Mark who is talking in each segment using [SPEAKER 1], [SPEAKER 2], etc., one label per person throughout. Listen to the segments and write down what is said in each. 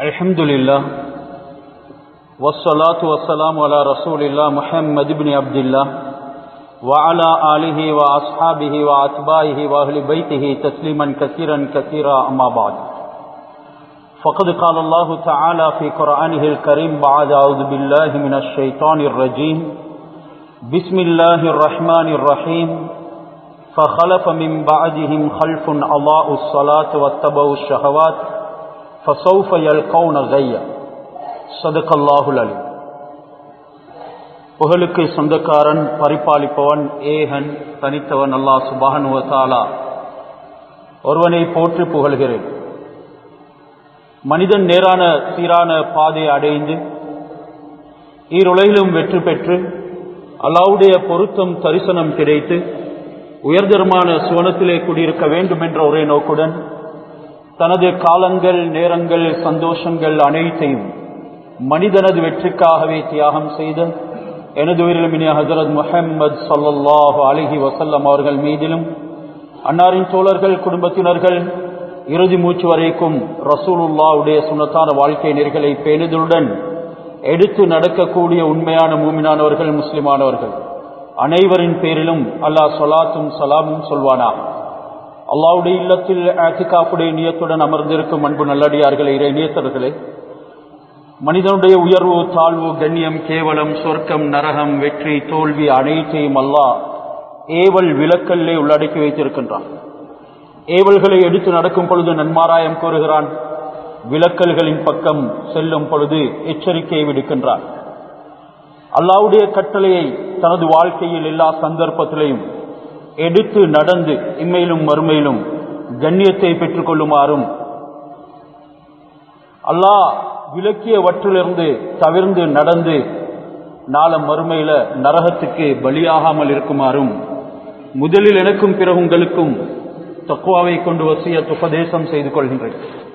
[SPEAKER 1] الحمد لله والصلاة والسلام على رسول الله محمد بن عبد الله وعلى آله وأصحابه وأتباعه وأهل بيته تسليما كثيرا كثيرا أما بعد فقد قال الله تعالى في قرآنه الكريم بعد أعوذ بالله من الشيطان الرجيم بسم الله الرحمن الرحيم فخلف من بعدهم خلف أضاءوا الصلاة واتبعوا الشهوات فسوف يلقون غيا صدق الله العليم புகழுக்கு சொந்தக்காரன் பரிபாலிப்பவன் ஏகன் தனித்தவன் அல்லாஹ் சுபானுவத்தாலா ஒருவனை போற்றி புகழ்கிறேன் மனிதன் நேரான சீரான பாதை அடைந்து ஈருலகிலும் வெற்றி பெற்று அல்லாவுடைய பொருத்தம் தரிசனம் கிடைத்து உயர்தரமான சுவனத்திலே குடியிருக்க வேண்டும் என்ற ஒரே நோக்குடன் தனது காலங்கள் நேரங்கள் சந்தோஷங்கள் அனைத்தையும் மனிதனது வெற்றிக்காகவே தியாகம் செய்த எனது உயிரிழமினிய ஹசரத் முஹம்மது சல்லாஹு அலிஹி வசல்லம் அவர்கள் மீதிலும் அன்னாரின் தோழர்கள் குடும்பத்தினர்கள் இறுதி மூச்சு வரைக்கும் ரசூலுல்லாவுடைய சுனத்தான வாழ்க்கை நெறிகளை பேணுதலுடன் எடுத்து நடக்கக்கூடிய உண்மையான மூமினானவர்கள் முஸ்லிமானவர்கள் அனைவரின் பேரிலும் அல்லாஹ் சொலாத்தும் சலாமும் சொல்வானா அல்லாவுடைய இல்லத்தில் ஆத்திகாப்புடைய நியத்துடன் அமர்ந்திருக்கும் அன்பு நல்லடியார்களே இறை நியத்தர்களே மனிதனுடைய உயர்வு தாழ்வு கண்ணியம் கேவலம் சொர்க்கம் நரகம் வெற்றி தோல்வி அனைத்தையும் அல்லாஹ் ஏவல் விலக்கல்லே உள்ளடக்கி வைத்திருக்கின்றான் ஏவல்களை எடுத்து நடக்கும் பொழுது நன்மாராயம் கோருகிறான் விலக்கல்களின் பக்கம் செல்லும் பொழுது எச்சரிக்கையை விடுக்கின்றான் அல்லாவுடைய கட்டளையை தனது வாழ்க்கையில் எல்லா சந்தர்ப்பத்திலையும் எடுத்து நடந்து இம்மையிலும் மறுமையிலும் கண்ணியத்தை பெற்றுக் கொள்ளுமாறும் அல்லாஹ் விலக்கியவற்றிலிருந்து தவிர்ந்து நடந்து நாளம் மறுமையில நரகத்துக்கு பலியாகாமல் இருக்குமாறும் முதலில் எனக்கும் பிறகு உங்களுக்கும் தக்குவாவை கொண்டு வசிய உபதேசம் செய்து கொள்கின்றேன்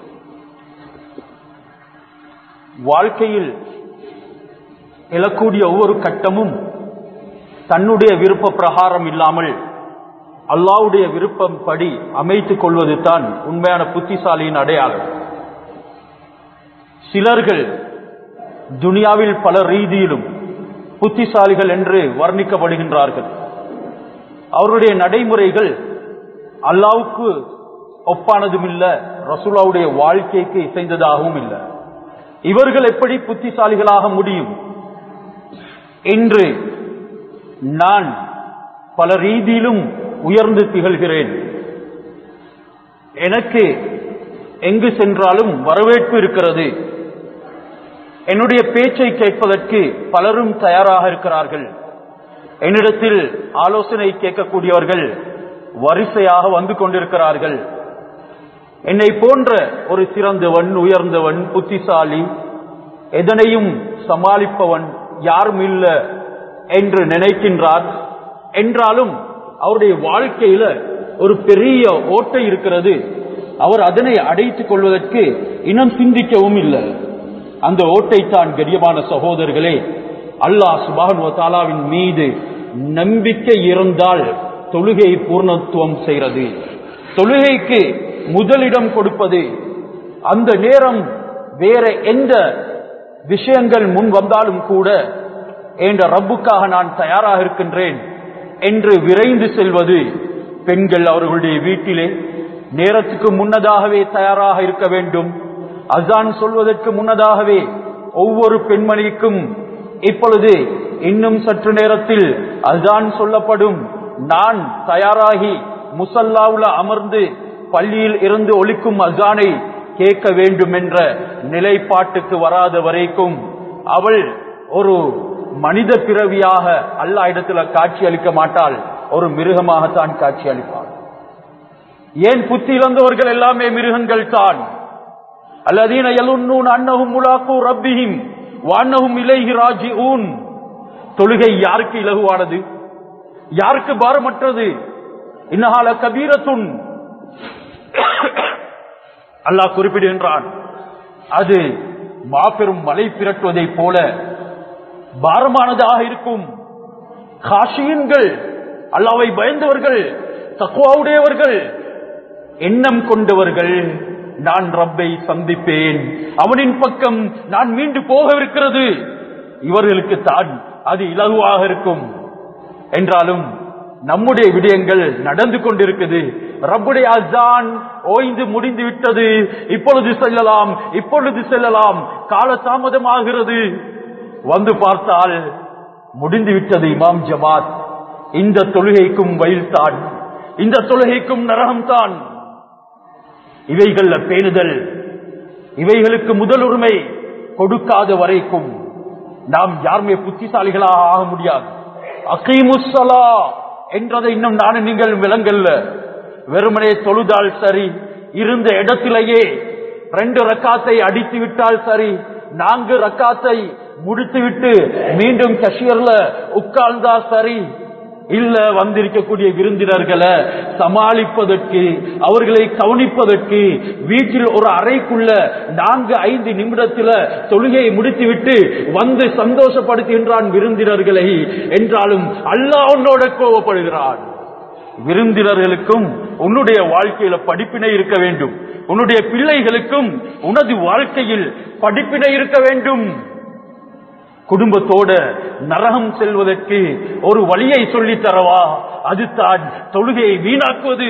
[SPEAKER 1] வாழ்க்கையில் எழக்கூடிய ஒவ்வொரு கட்டமும் தன்னுடைய விருப்ப பிரகாரம் இல்லாமல் அல்லாவுடைய விருப்பம் படி அமைத்துக் கொள்வது தான் உண்மையான புத்திசாலியின் அடையாளம் சிலர்கள் துனியாவில் பல ரீதியிலும் புத்திசாலிகள் என்று வர்ணிக்கப்படுகின்றார்கள் அவருடைய நடைமுறைகள் அல்லாவுக்கு ஒப்பானதும் இல்ல ரசூலாவுடைய வாழ்க்கைக்கு இசைந்ததாகவும் இல்லை இவர்கள் எப்படி புத்திசாலிகளாக முடியும் என்று நான் பல ரீதியிலும் உயர்ந்து திகழ்கிறேன் எனக்கு எங்கு சென்றாலும் வரவேற்பு இருக்கிறது என்னுடைய பேச்சை கேட்பதற்கு பலரும் தயாராக இருக்கிறார்கள் என்னிடத்தில் ஆலோசனை கேட்கக்கூடியவர்கள் வரிசையாக வந்து கொண்டிருக்கிறார்கள் என்னை போன்ற ஒரு சிறந்தவன் உயர்ந்தவன் புத்திசாலி எதனையும் சமாளிப்பவன் யாரும் இல்ல என்று நினைக்கின்றார் என்றாலும் அவருடைய வாழ்க்கையில ஒரு பெரிய ஓட்டை இருக்கிறது அவர் அதனை அடைத்துக் கொள்வதற்கு இன்னும் சிந்திக்கவும் இல்லை அந்த ஓட்டை தான் கரியமான சகோதரர்களே அல்லாஹ் சுபான் தாலாவின் மீது நம்பிக்கை இருந்தால் தொழுகை பூர்ணத்துவம் செய்கிறது தொழுகைக்கு முதலிடம் கொடுப்பது அந்த நேரம் வேற எந்த விஷயங்கள் முன் வந்தாலும் கூட என்ற ரப்புக்காக நான் தயாராக இருக்கின்றேன் என்று விரைந்து செல்வது பெண்கள் அவர்களுடைய வீட்டிலே நேரத்துக்கு முன்னதாகவே தயாராக இருக்க வேண்டும் அசான் சொல்வதற்கு முன்னதாகவே ஒவ்வொரு பெண்மணிக்கும் இப்பொழுது இன்னும் சற்று நேரத்தில் அசான் சொல்லப்படும் நான் தயாராகி முசல்லாவுல அமர்ந்து பள்ளியில் இருந்து ஒழிக்கும் அசானை கேட்க வேண்டும் என்ற நிலைப்பாட்டுக்கு வராத வரைக்கும் அவள் ஒரு மனித பிறவியாக அல்லா இடத்துல காட்சி அளிக்க மாட்டாள் ஒரு மிருகமாகத்தான் காட்சி அளிப்பாள் ஏன் புத்தி இழந்தவர்கள் எல்லாமே மிருகங்கள் தான் அல்லதீன எலுன்னூன் அன்னகும் முலாக்கு ரப்பிஹிம் வான்னகும் இலைஹி ராஜி ஊன் தொழுகை யாருக்கு இலகுவானது யாருக்கு பாரமற்றது இன்னகால கபீரத்துன் அல்லாஹ் குறிப்பிடுகின்றான் அது மாபெரும் மலை பிரட்டுவதைப் போல பாரமானதாக இருக்கும் காஷியன்கள் அல்லாவை பயந்தவர்கள் தக்குவாவுடையவர்கள் எண்ணம் கொண்டவர்கள் நான் ரப்பை சந்திப்பேன் அவனின் பக்கம் நான் மீண்டு போகவிருக்கிறது இவர்களுக்கு தான் அது இலகுவாக இருக்கும் என்றாலும் நம்முடைய விடயங்கள் நடந்து கொண்டிருக்குது ரப்புடைய அசான் ஓய்ந்து முடிந்து விட்டது இப்பொழுது செல்லலாம் இப்பொழுது செல்லலாம் கால தாமதமாகிறது வந்து பார்த்தால் முடிந்து விட்டது இமாம் ஜமாத் இந்த தொழுகைக்கும் வயல்தான் இந்த தொழுகைக்கும் நரகம்தான் இவைகள்ல பேணுதல் இவைகளுக்கு முதல் உரிமை கொடுக்காத வரைக்கும் நாம் யாருமே புத்திசாலிகளாக ஆக முடியாது அகீமுசலா என்றதை இன்னும் நானும் நீங்கள் விலங்கல்ல வெறுமனே தொழுதால் சரி இருந்த இடத்திலேயே ரெண்டு ரக்காத்தை அடித்து விட்டால் சரி நான்கு ரக்காத்தை முடித்து விட்டு மீண்டும் கஷியர்ல உட்கார்ந்தா சரி இல்ல வந்திருக்கக்கூடிய விருந்தினர்களை சமாளிப்பதற்கு அவர்களை கவனிப்பதற்கு வீட்டில் ஒரு அறைக்குள்ள நான்கு ஐந்து நிமிடத்துல தொழுகையை முடித்துவிட்டு வந்து சந்தோஷப்படுத்துகின்றான் விருந்தினர்களை என்றாலும் அல்லாஹ் உன்னோட கோவப்படுகிறான் விருந்தினர்களுக்கும் உன்னுடைய வாழ்க்கையில படிப்பினை இருக்க வேண்டும் உன்னுடைய பிள்ளைகளுக்கும் உனது வாழ்க்கையில் படிப்பினை இருக்க வேண்டும் குடும்பத்தோட நரகம் செல்வதற்கு ஒரு வழியை சொல்லித் தரவா அதுதான் தொழுகையை வீணாக்குவது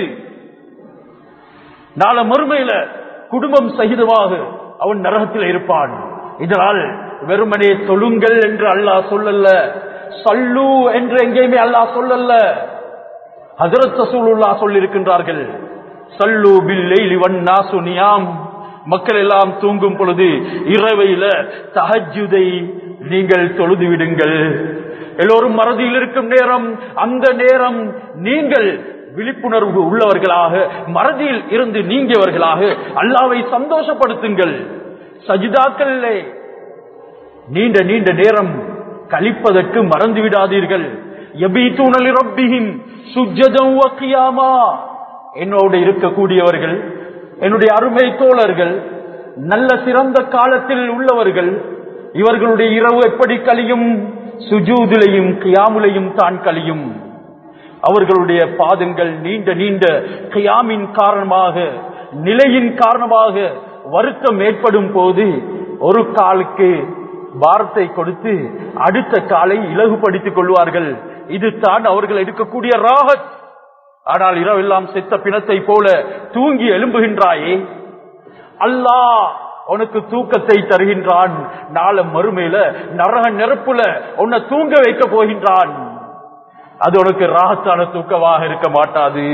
[SPEAKER 1] நாள மறுமையில குடும்பம் சகிதமாக அவன் நரகத்தில் இருப்பான் இதனால் வெறுமனே தொழுங்கள் என்று அல்லாஹ் சொல்லல்ல சல்லு என்று எங்கேயுமே அல்லாஹ் சொல்லல்ல ஹசரத் ரசூலுல்லா சொல்லியிருக்கின்றார்கள் சல்லு பில்லைலி வன்னாசு நியாம் மக்கள் எல்லாம் தூங்கும் பொழுது இரவையில தஹஜுதை நீங்கள் தொழுது விடுங்கள் எல்லோரும் மறதியில் இருக்கும் நேரம் அந்த நேரம் நீங்கள் விழிப்புணர்வு உள்ளவர்களாக மறதியில் இருந்து நீங்கியவர்களாக அல்லாவை சந்தோஷப்படுத்துங்கள் சஜிதாக்களே நீண்ட நீண்ட நேரம் கழிப்பதற்கு மறந்து விடாதீர்கள் எபீத்தூனலி ரப்பிஹிம் சுஜ்ஜதம் வக்கியாமா என்னோடு இருக்கக்கூடியவர்கள் என்னுடைய அருமை தோழர்கள் நல்ல சிறந்த காலத்தில் உள்ளவர்கள் இவர்களுடைய இரவு எப்படி கழியும் சுஜூதிலையும் கியாமுலையும் தான் கழியும் அவர்களுடைய பாதங்கள் நீண்ட நீண்ட கியாமின் காரணமாக நிலையின் காரணமாக வருத்தம் ஏற்படும் போது ஒரு காலுக்கு பாரத்தை கொடுத்து அடுத்த காலை இலகுபடுத்திக் கொள்வார்கள் இது தான் அவர்கள் எடுக்கக்கூடிய ராகத் ஆனால் இரவெல்லாம் செத்த பிணத்தை போல தூங்கி எழும்புகின்றாயே அல்லாஹ் உனக்கு தூக்கத்தை தருகின்றான் நாள மறுமையில நரக நெருப்புல உன்னை தூங்க வைக்க போகின்றான் அது உனக்கு ராகத்தான தூக்கமாக இருக்க மாட்டாது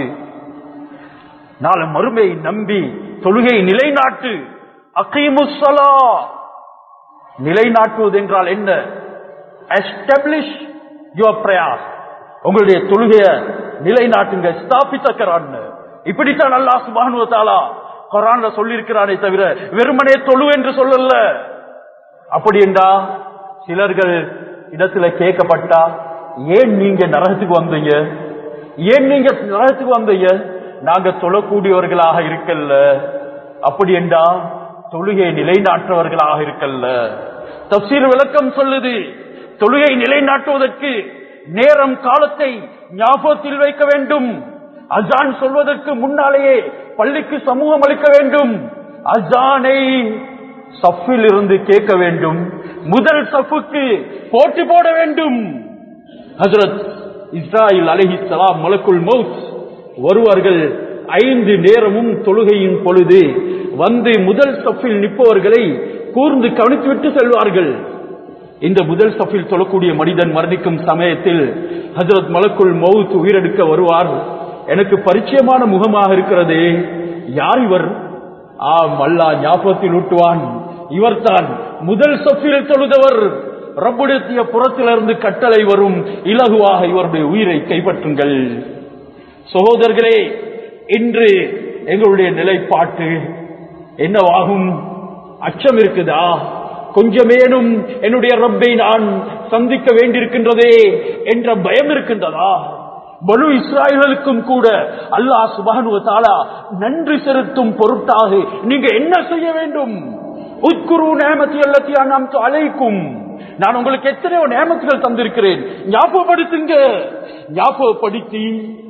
[SPEAKER 1] நாள மறுமையை நம்பி தொழுகை நிலைநாட்டு அகீமுசலா நிலைநாட்டுவது என்றால் என்ன எஸ்டாப்ளிஷ் யுவர் பிரயாஸ் உங்களுடைய தொழுகைய நிலைநாட்டுங்க ஸ்தாபித்தக்கிறான் இப்படித்தான் அல்லாஹ் சுபானுவ தாலா குரான்ல சொல்லியிருக்கிறானே தவிர வெறுமனே தொழு என்று சொல்லல அப்படி என்றா சிலர்கள் இடத்துல கேட்கப்பட்டா ஏன் நீங்க நரகத்துக்கு வந்தீங்க ஏன் நீங்க நரகத்துக்கு வந்தீங்க நாங்க தொழக்கூடியவர்களாக இருக்கல்ல அப்படி என்றா தொழுகை நிலைநாட்டுவர்களாக இருக்கல்ல தப்சீர் விளக்கம் சொல்லுது தொழுகை நிலைநாட்டுவதற்கு நேரம் காலத்தை ஞாபகத்தில் வைக்க வேண்டும் அசான் சொல்வதற்கு முன்னாலேயே பள்ளிக்கு சமூகம் அளிக்க வேண்டும் அசானை சஃபில் இருந்து கேட்க வேண்டும் முதல் சஃபுக்கு போட்டி போட வேண்டும் ஹசரத் இஸ்ராயில் அலஹி சலாம் மலக்குல் மவுத் வருவார்கள் ஐந்து நேரமும் தொழுகையின் பொழுது வந்து முதல் சஃபில் நிற்பவர்களை கூர்ந்து கவனித்துவிட்டு செல்வார்கள் இந்த முதல் சஃபில் தொழக்கூடிய மனிதன் மரணிக்கும் சமயத்தில் ஹசரத் மலக்குள் மவுத் உயிரெடுக்க வருவார் எனக்கு பரிச்சயமான முகமாக இருக்கிறதே யார் இவர் ஆம் அல்லா ஞாபகத்தில் ஊட்டுவான் இவர்தான் முதல் சஃபில் தொழுதவர் ரப்புடைய புறத்திலிருந்து கட்டளை வரும் இலகுவாக இவருடைய உயிரை கைப்பற்றுங்கள் சகோதரர்களே இன்று எங்களுடைய நிலைப்பாட்டு என்னவாகும் அச்சம் இருக்குதா கொஞ்சமேனும் என்னுடைய ரப்பை நான் சந்திக்க வேண்டியிருக்கின்றதே என்ற பயம் இருக்கின்றதா பலு இஸ்ராயலுக்கும் கூட அல்லாஹ் சுபானுவ தாலா நன்றி செலுத்தும் பொருட்டாக நீங்க என்ன செய்ய வேண்டும் உட்குரு நேமத்தி அல்லத்தியா நாம் அழைக்கும் நான் உங்களுக்கு எத்தனையோ நேமத்துகள் தந்திருக்கிறேன் ஞாபகப்படுத்துங்க ஞாபகப்படுத்தி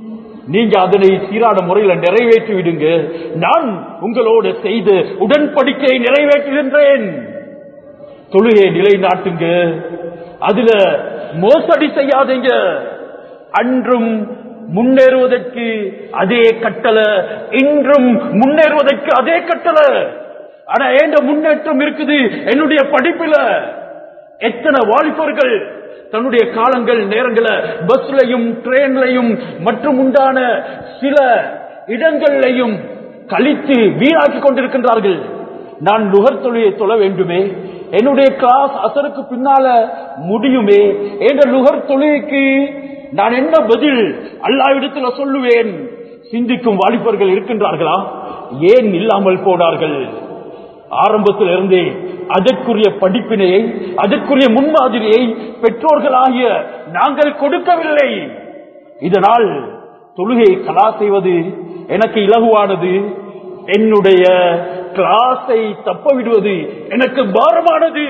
[SPEAKER 1] நீங்க அதனை சீரான முறையில் நிறைவேற்றி விடுங்க நான் உங்களோடு செய்து உடன்படிக்கையை நிறைவேற்றுகின்றேன் தொழுகை நிலைநாட்டுங்க அதுல மோசடி செய்யாதீங்க அன்றும் முன்னேறுவதற்கு அதே கட்டளை இன்றும் முன்னேறுவதற்கு அதே கட்டளை ஆனா ஏண்ட முன்னேற்றம் இருக்குது என்னுடைய படிப்பில எத்தனை வாலிபர்கள் தன்னுடைய காலங்கள் நேரங்களை பஸ்லையும் ட்ரெயின்லையும் மற்றும் உண்டான சில இடங்களையும் கழித்து வீணாக்கி கொண்டிருக்கின்றார்கள் நான் நுகர் தொழிலை தொழ வேண்டுமே என்னுடைய கிளாஸ் அசருக்கு பின்னால முடியுமே என்ற நுகர் தொழிலுக்கு நான் என்ன பதில் அல்லாவிடத்துல சொல்லுவேன் சிந்திக்கும் வாலிபர்கள் இருக்கின்றார்களா ஏன் இல்லாமல் போனார்கள் ஆரம்பத்தில் இருந்தே அதற்குரிய படிப்பினையை அதற்குரிய முன்மாதிரியை பெற்றோர்களாகிய நாங்கள் கொடுக்கவில்லை இதனால் தொழுகை கலா செய்வது எனக்கு இலகுவானது என்னுடைய கிளாஸை தப்ப விடுவது எனக்கு பாரமானது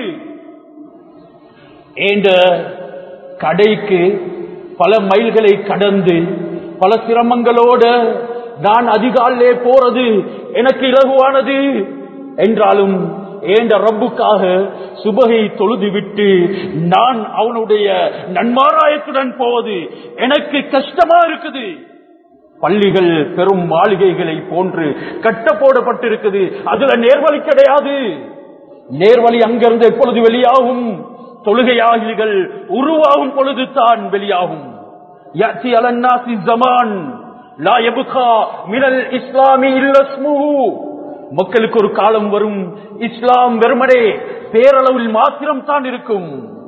[SPEAKER 1] என்ற கடைக்கு பல மைல்களை கடந்து பல சிரமங்களோடு நான் அதிகாலே போறது எனக்கு இலகுவானது என்றாலும் ஏண்ட ரப்புக்காக சுபகை தொழுது விட்டு நான் அவனுடைய நன்மாராயத்துடன் போவது எனக்கு கஷ்டமா இருக்குது பள்ளிகள் பெரும் மாளிகைகளை போன்று கட்ட போடப்பட்டிருக்குது அதுல நேர்வழி கிடையாது நேர்வழி அங்கிருந்து எப்பொழுது வெளியாகும் தொழுகையாகிகள் உருவாகும் பொழுதுதான் வெளியாகும் யாச்சி அலன்னாசி ஜமான் லா எபுகா மினல் இஸ்லாமி இல்லஸ்முஹு மக்களுக்கு ஒரு காலம் வரும் இஸ்லாம் வெறுமனே பேரளவில் மாத்திரம் தான் இருக்கும்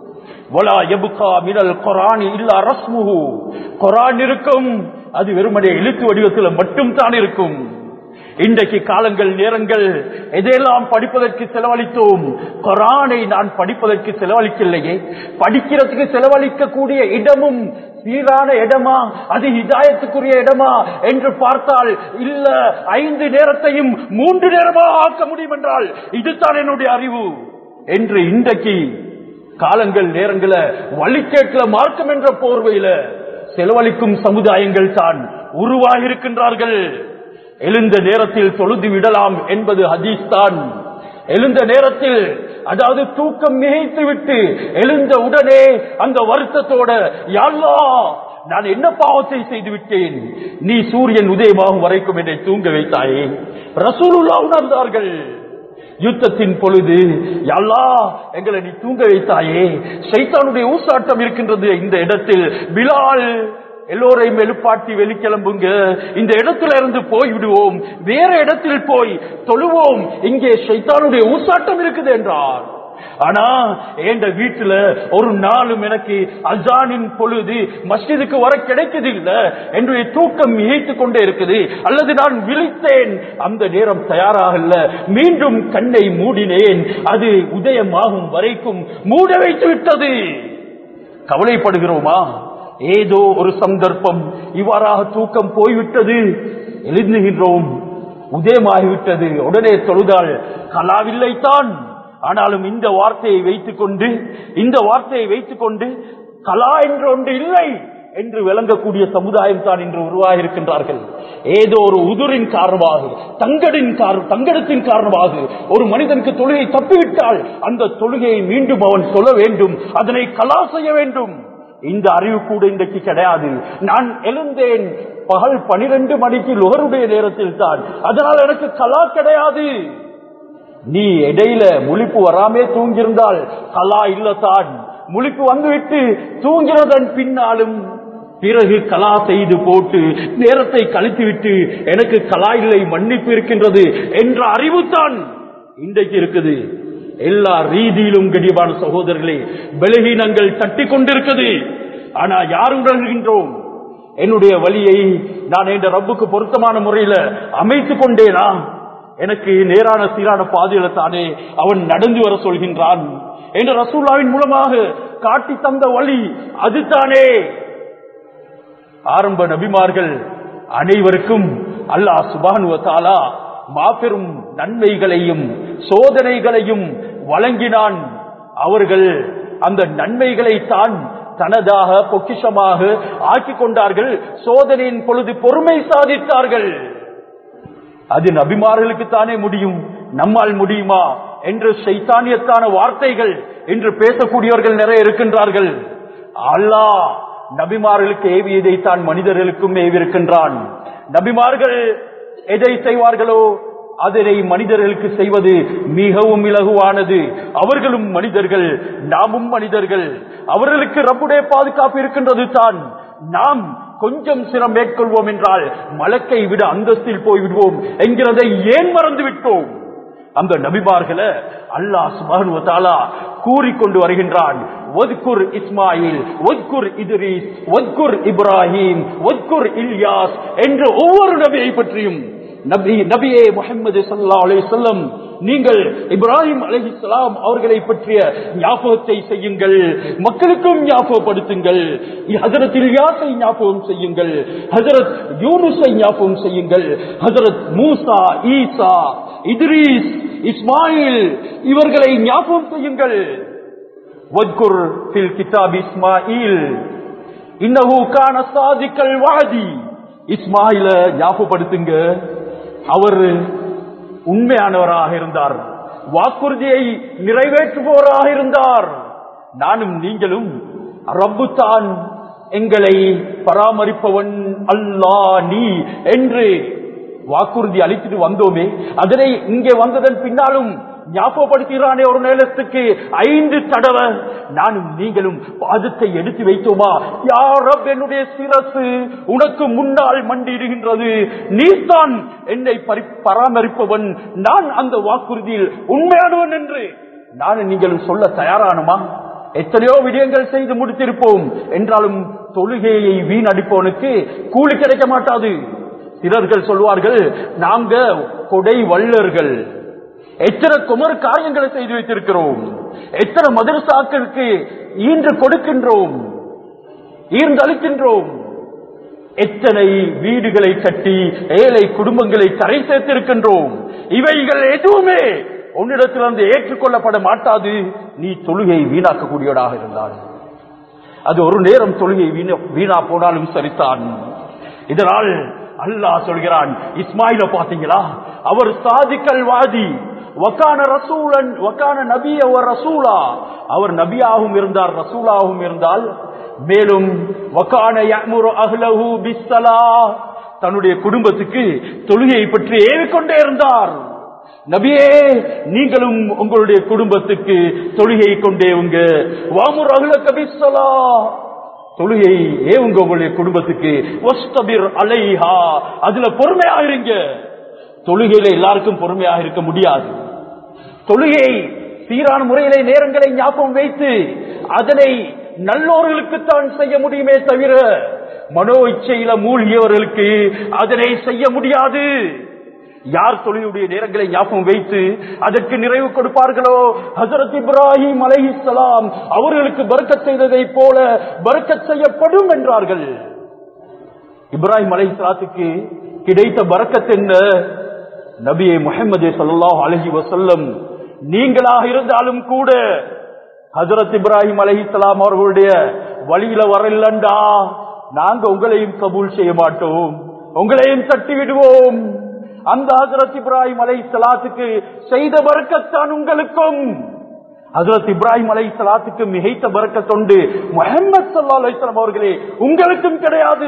[SPEAKER 1] வலா எபுகா மினல் கொரானி இல்ல ரஸ்முஹு கொரான் இருக்கும் அது வெறுமனே எழுத்து வடிவத்தில் மட்டும் தான் இருக்கும் இன்றைக்கு காலங்கள் நேரங்கள் எதையெல்லாம் படிப்பதற்கு செலவழித்தோம் கொரானை நான் படிப்பதற்கு செலவழிக்கலையே படிக்கிறதுக்கு செலவழிக்கக்கூடிய இடமும் சீரான இடமா அது ஹிதாயத்துக்குரிய இடமா என்று பார்த்தால் இல்ல ஐந்து நேரத்தையும் மூன்று நேரமா ஆக்க முடியும் என்றால் இதுதான் என்னுடைய அறிவு என்று இன்றைக்கு காலங்கள் நேரங்கள வழிகேட்ல மார்க்கம் என்ற போர்வையில செலவழிக்கும் சமுதாயங்கள் தான் உருவாகியிருக்கின்றார்கள் எழுந்த நேரத்தில் தொழுது விடலாம் என்பது ஹதீஸ் தான் எழுந்த நேரத்தில் அதாவது தூக்கம் மிகைத்து விட்டு எழுந்த உடனே அந்த வருத்தத்தோட யாழ்லா நான் என்ன பாவத்தை செய்து விட்டேன் நீ சூரியன் உதயமாகும் வரைக்கும் என்னை தூங்க வைத்தாயே ரசூலுல்லா உணர்ந்தார்கள் யுத்தத்தின் பொழுது யல்லா எங்களை நீ தூங்க வைத்தாயே சைத்தானுடைய ஊசாட்டம் இருக்கின்றது இந்த இடத்தில் பிலால் எல்லோரையும் எழுப்பாட்டி வெளிக்கிளம்புங்க இந்த இடத்துல இருந்து போய் விடுவோம் வேற இடத்தில் போய் தொழுவோம் இங்கே சைத்தானுடைய ஊசாட்டம் இருக்குது என்றார் ஆனா என்ற வீட்டுல ஒரு நாளும் எனக்கு அஜானின் பொழுது மஸ்ஜிதுக்கு வர கிடைக்குது இல்ல என்னுடைய தூக்கம் இழைத்துக் கொண்டே இருக்குது அல்லது நான் விழித்தேன் அந்த நேரம் தயாராகல மீண்டும் கண்ணை மூடினேன் அது உதயமாகும் வரைக்கும் மூட வைத்து விட்டது கவலைப்படுகிறோமா ஏதோ ஒரு சந்தர்ப்பம் இவ்வாறாக தூக்கம் போய்விட்டது எழுந்துகின்றோம் உதயமாகிவிட்டது உடனே தொழுதால் கலாவில்லைத்தான் ஆனாலும் இந்த வார்த்தையை வைத்துக் கொண்டு இந்த வார்த்தையை வைத்துக் கொண்டு கலா என்ற ஒன்று இல்லை என்று விளங்கக்கூடிய சமுதாயம் தான் இன்று உருவாகி இருக்கின்றார்கள் ஏதோ ஒரு உதுரின் காரணமாக தங்கடின் காரணம் தங்கடத்தின் காரணமாக ஒரு மனிதனுக்கு தொழுகை தப்பிவிட்டால் அந்த தொழுகையை மீண்டும் அவன் சொல்ல வேண்டும் அதனை கலா செய்ய வேண்டும் இந்த அறிவு கூட இன்றைக்கு கிடையாது நான் எழுந்தேன் பகல் பனிரெண்டு மணிக்கு லுகருடைய நேரத்தில் தான் அதனால் எனக்கு கலா கிடையாது நீ இடையில முழிப்பு வராமே தூங்கியிருந்தால் கலா இல்லத்தான் முழிப்பு வந்துவிட்டு தூங்கிறதன் பின்னாலும் பிறகு கலா செய்து போட்டு நேரத்தை கழித்து விட்டு எனக்கு கலா இல்லை மன்னிப்பு இருக்கின்றது என்ற அறிவுதான் இன்றைக்கு இருக்குது எல்லா ரீதியிலும் கடிவான சகோதரர்களே பலகீனங்கள் தட்டி கொண்டிருக்குது ஆனா யார் உணர்கின்றோம் என்னுடைய வழியை நான் என்ற ரப்புக்கு பொருத்தமான முறையில அமைத்துக் கொண்டேனா எனக்கு நேரான சீரான பாதையில தானே அவன் நடந்து வர சொல்கின்றான் என்ற ரசூல்லாவின் மூலமாக காட்டி தந்த வழி அதுதானே ஆரம்ப நபிமார்கள் அனைவருக்கும் அல்லாஹ் சுபானுவ தாலா மாபெரும் நன்மைகளையும் சோதனைகளையும் வழங்கினான் அவர்கள் அந்த நன்மைகளை தான் தனதாக பொக்கிஷமாக ஆக்கிக் கொண்டார்கள் சோதனையின் பொழுது பொறுமை சாதித்தார்கள் அது நபிமார்களுக்கு தானே முடியும் நம்மால் முடியுமா என்று சைத்தானியத்தான வார்த்தைகள் என்று பேசக்கூடியவர்கள் நிறைய இருக்கின்றார்கள் அல்லாஹ் நபிமார்களுக்கு ஏவியதை தான் மனிதர்களுக்கும் ஏவிருக்கின்றான் நபிமார்கள் எதை செய்வார்களோ அதனை மனிதர்களுக்கு செய்வது மிகவும் இலகுவானது அவர்களும் மனிதர்கள் நாமும் மனிதர்கள் அவர்களுக்கு ரப்புடைய பாதுகாப்பு இருக்கின்றது தான் நாம் கொஞ்சம் சிரம் மேற்கொள்வோம் என்றால் மலக்கை விட அந்தஸ்தில் போய்விடுவோம் என்கிறதை ஏன் மறந்து விட்டோம் அந்த நபிமார்களை அல்லாஹ் சுபானு தாலா கூறிக்கொண்டு வருகின்றான் ஒத்குர் இஸ்மாயில் ஒத்குர் இத்ரீஸ் ஒத்குர் இப்ராஹிம் ஒத்குர் இல்யாஸ் என்று ஒவ்வொரு நபியை பற்றியும் நபி நபியே முகமது சல்லா அலி சொல்லம் நீங்கள் இப்ராஹிம் அலிஹிஸ்லாம் அவர்களை பற்றிய ஞாபகத்தை செய்யுங்கள் மக்களுக்கும் ஞாபகப்படுத்துங்கள் ஹசரத் இல்யாஸை ஞாபகம் செய்யுங்கள் ஹசரத் யூனுஸை ஞாபகம் செய்யுங்கள் ஹசரத் மூசா ஈசா இத்ரீஸ் இஸ்மாயில் இவர்களை ஞாபகம் செய்யுங்கள் வத்குர் ஃபில் கிதாப் இஸ்மாயில் இன்னஹு கான சாதிக்கல் வாதி இஸ்மாயில ஞாபகப்படுத்துங்க அவர் உண்மையானவராக இருந்தார் வாக்குறுதியை நிறைவேற்றுபவராக இருந்தார் நானும் நீங்களும் ரப்பு தான் எங்களை பராமரிப்பவன் அல்லா நீ என்று வாக்குறுதி அளித்துட்டு வந்தோமே அதனை இங்கே வந்ததன் பின்னாலும் ஞாபகப்படுத்துகிறானே ஒரு நேரத்துக்கு ஐந்து தடவை நானும் நீங்களும் பாதத்தை எடுத்து வைத்தோமா யாரப் என்னுடைய சிரசு உனக்கு முன்னால் மண்டிடுகின்றது நீதான் என்னை பரி- பராமரிப்பவன் நான் அந்த வாக்குறுதியில் உண்மையானவன் என்று நானும் நீங்களும் சொல்ல தயாரானுமா எத்தனையோ விடயங்கள் செய்து முடித்திருப்போம் என்றாலும் தொழுகையை வீணடிப்பவனுக்கு கூலி கிடைக்க மாட்டாது சிலர்கள் சொல்வார்கள் நாங்க கொடை வள்ளர்கள் எத்தனை குமர் காரியங்களை செய்து வைத்திருக்கிறோம் எத்தனை மதரசாக்களுக்கு ஈன்று கொடுக்கின்றோம் ஈர்ந்தளிக்கின்றோம் எத்தனை வீடுகளை கட்டி ஏழை குடும்பங்களை கரை சேர்த்திருக்கின்றோம் இவைகள் எதுவுமே உன்னிடத்திலிருந்து ஏற்றுக்கொள்ளப்பட மாட்டாது நீ தொழுகை வீணாக்கக்கூடியவனாக இருந்தால் அது ஒரு நேரம் தொழுகை வீணா- வீணா போனாலும் சரிதான் இதனால் அல்லாஹ் சொல்கிறான் இஸ்மாயில பாத்தீங்களா அவர் சாதிக்கல் வாதி வக்கான ரசூலன் வக்கான நபிய ஒரு ரசூலா அவர் நபியாகவும் இருந்தார் ரசூலாகவும் இருந்தால் மேலும் வக்கான யஅ்முரு அஹ்லஹு பிஸ்ஸலா தன்னுடைய குடும்பத்துக்கு தொழுகையை பற்றி ஏவிக்கொண்டே இருந்தார் நபியே நீங்களும் உங்களுடைய குடும்பத்துக்கு தொழுகை கொண்டே உங்க வாமுர் அஹ்லக பிஸ்ஸலா தொழுகை ஏவுங்க உங்களுடைய குடும்பத்துக்கு வஸ்தபிர் அலைஹா அதுல பொறுமையா இருங்க தொழுகையில எல்லாருக்கும் பொறுமையாக இருக்க முடியாது தொழுகை சீரான முறையிலே நேரங்களை ஞாபகம் வைத்து அதனை நல்லோர்களுக்குத்தான் செய்ய முடியுமே தவிர மனோ இச்சையில மூழ்கியவர்களுக்கு அதனை செய்ய முடியாது யார் தொழிலுடைய நேரங்களை ஞாபகம் வைத்து அதற்கு நிறைவு கொடுப்பார்களோ ஹசரத் இப்ராஹிம் அலைஹிஸ்ஸலாம் அவர்களுக்கு பறக்கச் செய்ததை போல பறக்கச் செய்யப்படும் என்றார்கள் இப்ராஹிம் அலைஹிஸ்ஸலாத்துக்கு கிடைத்த பறக்கத் என்ன நபியே முஹம்மது ஸல்லல்லாஹு அலைஹி வஸல்லம் நீங்களாக இருந்தாலும் கூட ஹஜரத் இப்ராஹிம் அலைஹிஸ்ஸலாம் அவர்களுடைய வழியில வரலண்டா நாங்க உங்களையும் கபூல் செய்ய மாட்டோம் உங்களையும் தட்டி விடுவோம் அந்த ஹஜரத் இப்ராஹிம் அலைஹிஸ்ஸலாத்துக்கு செய்த பறக்கத்தான் உங்களுக்கும் ஹஜரத் இப்ராஹிம் அலைஹிஸ்ஸலாத்துக்கு மிகைத்த பறக்கத்தொண்டு முஹம்மது ஸல்லல்லாஹு அலைஹி வஸல்லம் அவர்களே உங்களுக்கும் கிடையாது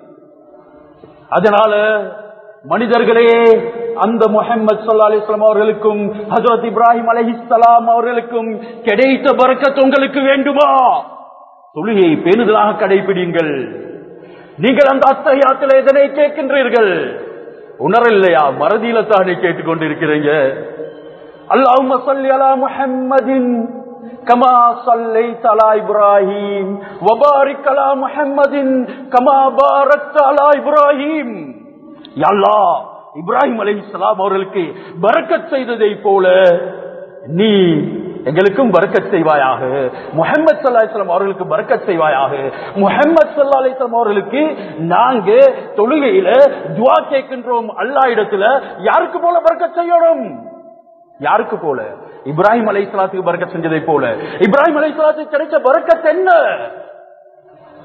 [SPEAKER 1] அதனால மனிதர்களே அந்த முஹம்மது ஸல்லல்லாஹு அலைஹி வஸல்லம் அவர்களுக்கும் ஹஜரத் இப்ராஹிம் அலைஹிஸ்ஸலாம் அவர்களுக்கும் கிடைத்த பரக்கத் உங்களுக்கு வேண்டுமா தொழுகையை பேணுதலாக கடைபிடிங்கள் நீங்கள் அந்த அத்தகையாத்தில் எதனை கேட்கின்றீர்கள் உணரலையா மறதியில தானே கேட்டுக்கொண்டிருக்கிறீங்க اللهم صل على محمد كما صليت على ابراهيم وبارك على محمد كما باركت على ابراهيم يا الله இப்ராஹிம் அலைஹிஸ்ஸலாம் அவர்களுக்கு பரக்கத் செய்ததை போல நீ எங்களுக்கும் பரக்கத் செய்வாயாக முஹம்மது ஸல்லல்லாஹு அலைஹி வஸல்லம் அவர்களுக்கு பரக்கத் செய்வாயாக முஹம்மது ஸல்லல்லாஹு அலைஹி வஸல்லம் அவர்களுக்கு நாங்க தொழுகையில துஆ கேட்கின்றோம் அல்லாஹ் இடத்துல யாருக்கு போல பரக்கத் செய்யணும் யாருக்கு போல இப்ராஹிம் அலைஹிஸ்ஸலாத்துக்கு பரக்கத் செஞ்சதை போல இப்ராஹிம் அலைஹிஸ்ஸலாத்துக்கு கிடைச்ச பரக்கத் என்ன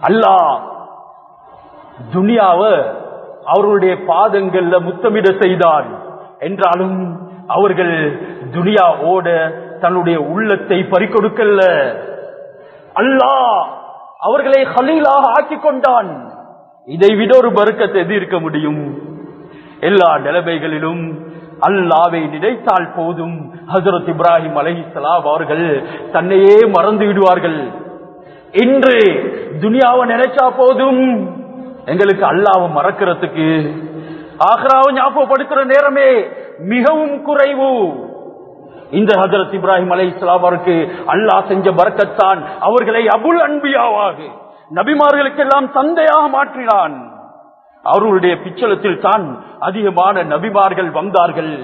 [SPEAKER 1] அல்லாஹ் துனியாவ அவர்களுடைய பாதங்கள்ல முத்தமிட செய்தான் என்றாலும் அவர்கள் துனியா ஓட தன்னுடைய உள்ளத்தை பறிக்கொடுக்கல்ல அல்லாஹ் அவர்களை ஹலீலாக ஆக்கிக் கொண்டான் இதை விட ஒரு பருக்கத்தை எது இருக்க முடியும் எல்லா நிலைமைகளிலும் அல்லாவை நினைத்தால் போதும் ஹசரத் இப்ராஹிம் அலைஹிஸ்ஸலாம் அவர்கள் தன்னையே மறந்து விடுவார்கள் இன்று துனியாவை நினைச்சா போதும் எங்களுக்கு அல்லாவை மறக்கிறதுக்கு ஆக்ராவை ஞாபகப்படுத்துற நேரமே மிகவும் குறைவு இந்த ஹஜரத் இப்ராஹிம் அலை அவருக்கு அல்லாஹ் செஞ்ச பறக்கத்தான் அவர்களை அபுல் அன்பியாவாக நபிமார்களுக்கெல்லாம் தந்தையாக மாற்றினான் அவர்களுடைய பிச்சலத்தில் தான் அதிகமான நபிமார்கள் வந்தார்கள்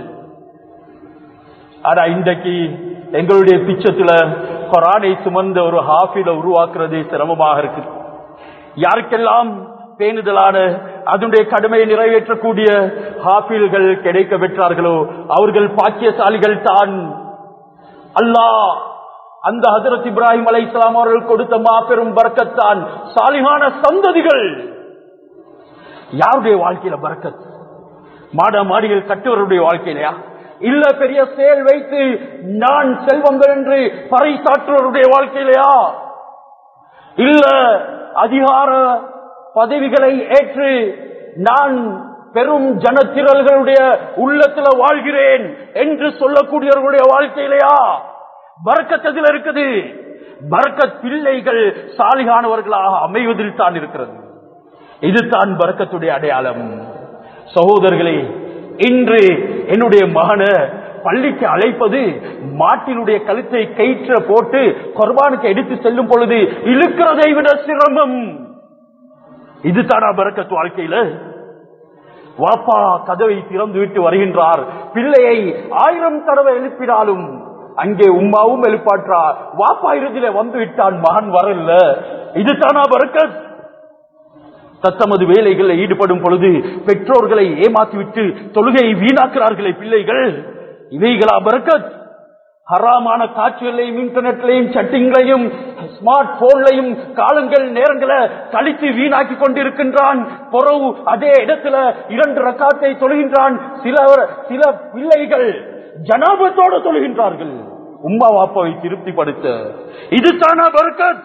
[SPEAKER 1] ஆனா இன்றைக்கு எங்களுடைய பிச்சத்துல கொரானை சுமந்த ஒரு ஹாஃபில உருவாக்குறதே சிரமமாக இருக்கு யாருக்கெல்லாம் பேணுதலான அதனுடைய கடமையை நிறைவேற்றக்கூடிய ஹாஃபில்கள் கிடைக்க பெற்றார்களோ அவர்கள் பாக்கியசாலிகள் தான் அல்லாஹ் அந்த ஹசரத் இப்ராஹிம் அலை இஸ்லாம் அவர்கள் கொடுத்த மாபெரும் பறக்கத்தான் சாலிகான சந்ததிகள் யாருடைய வாழ்க்கையில பறக்கத் மாட மாடிகள் கட்டுவருடைய வாழ்க்கையிலையா இல்ல பெரிய செயல் வைத்து நான் செல்வங்கள் என்று பறை சாற்றுவருடைய வாழ்க்கையிலையா இல்ல அதிகார பதவிகளை ஏற்று நான் பெரும் ஜனத்திரல்களுடைய உள்ளத்துல வாழ்கிறேன் என்று சொல்லக்கூடியவர்களுடைய வாழ்க்கையிலையா பறக்கத்தில் இருக்குது பறக்கத் பிள்ளைகள் சாலிகானவர்களாக அமைவதில் தான் இருக்கிறது இதுதான் பறக்கத்துடைய அடையாளம் சகோதரர்களே இன்று என்னுடைய மகன பள்ளிக்கு அழைப்பது மாட்டினுடைய கழுத்தை கயிற்ற போட்டு கொர்பானுக்கு எடுத்து செல்லும் பொழுது இழுக்கிறதை விட சிரமம் இது தானா பறக்கத்து வாழ்க்கையில வாப்பா கதவை திறந்து விட்டு வருகின்றார் பிள்ளையை ஆயிரம் தடவை எழுப்பினாலும் அங்கே உம்மாவும் எழுப்பாற்றார் வாப்பா இறுதியில வந்து விட்டான் மகன் வரல இது தானா பறக்கத் தத்தமது வேலைகளில் ஈடுபடும் பொழுது பெற்றோர்களை ஏமாற்றிவிட்டு தொழுகையை வீணாக்குறார்களே பிள்ளைகள் இவைகளா பறக்கத் ஹராமான காட்சிகளையும் இன்டர்நெட்லையும் சட்டிங்களையும் ஸ்மார்ட் போன்லையும் காலங்கள் நேரங்களை கழித்து வீணாக்கி கொண்டிருக்கின்றான் பொறவு அதே இடத்துல இரண்டு ரக்காத்தை தொழுகின்றான் சில சில பிள்ளைகள் ஜனாபத்தோடு தொழுகின்றார்கள் உம்மா வாப்பாவை திருப்திப்படுத்த இது தானா பறக்கத்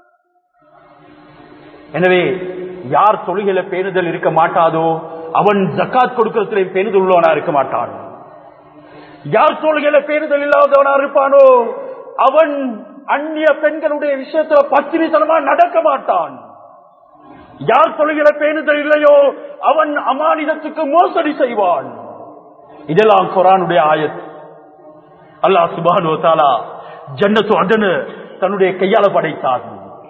[SPEAKER 1] எனவே யார் தொழுகையில பேணுதல் இருக்க மாட்டாதோ அவன் ஜக்காத் கொடுக்கறதுல பேணுதல் உள்ளவனா இருக்க மாட்டான் யார் தொழுகையில பேணுதல் இல்லாதவனா இருப்பானோ அவன் அந்நிய பெண்களுடைய விஷயத்துல பத்திரித்தனமா நடக்க மாட்டான் யார் தொழுகையில பேணுதல் இல்லையோ அவன் அமானிதத்துக்கு மோசடி செய்வான் இதெல்லாம் குரானுடைய ஆயத் அல்லாஹ் சுபானு தாலா ஜன்னத்து அதனு தன்னுடைய கையால படைத்தான்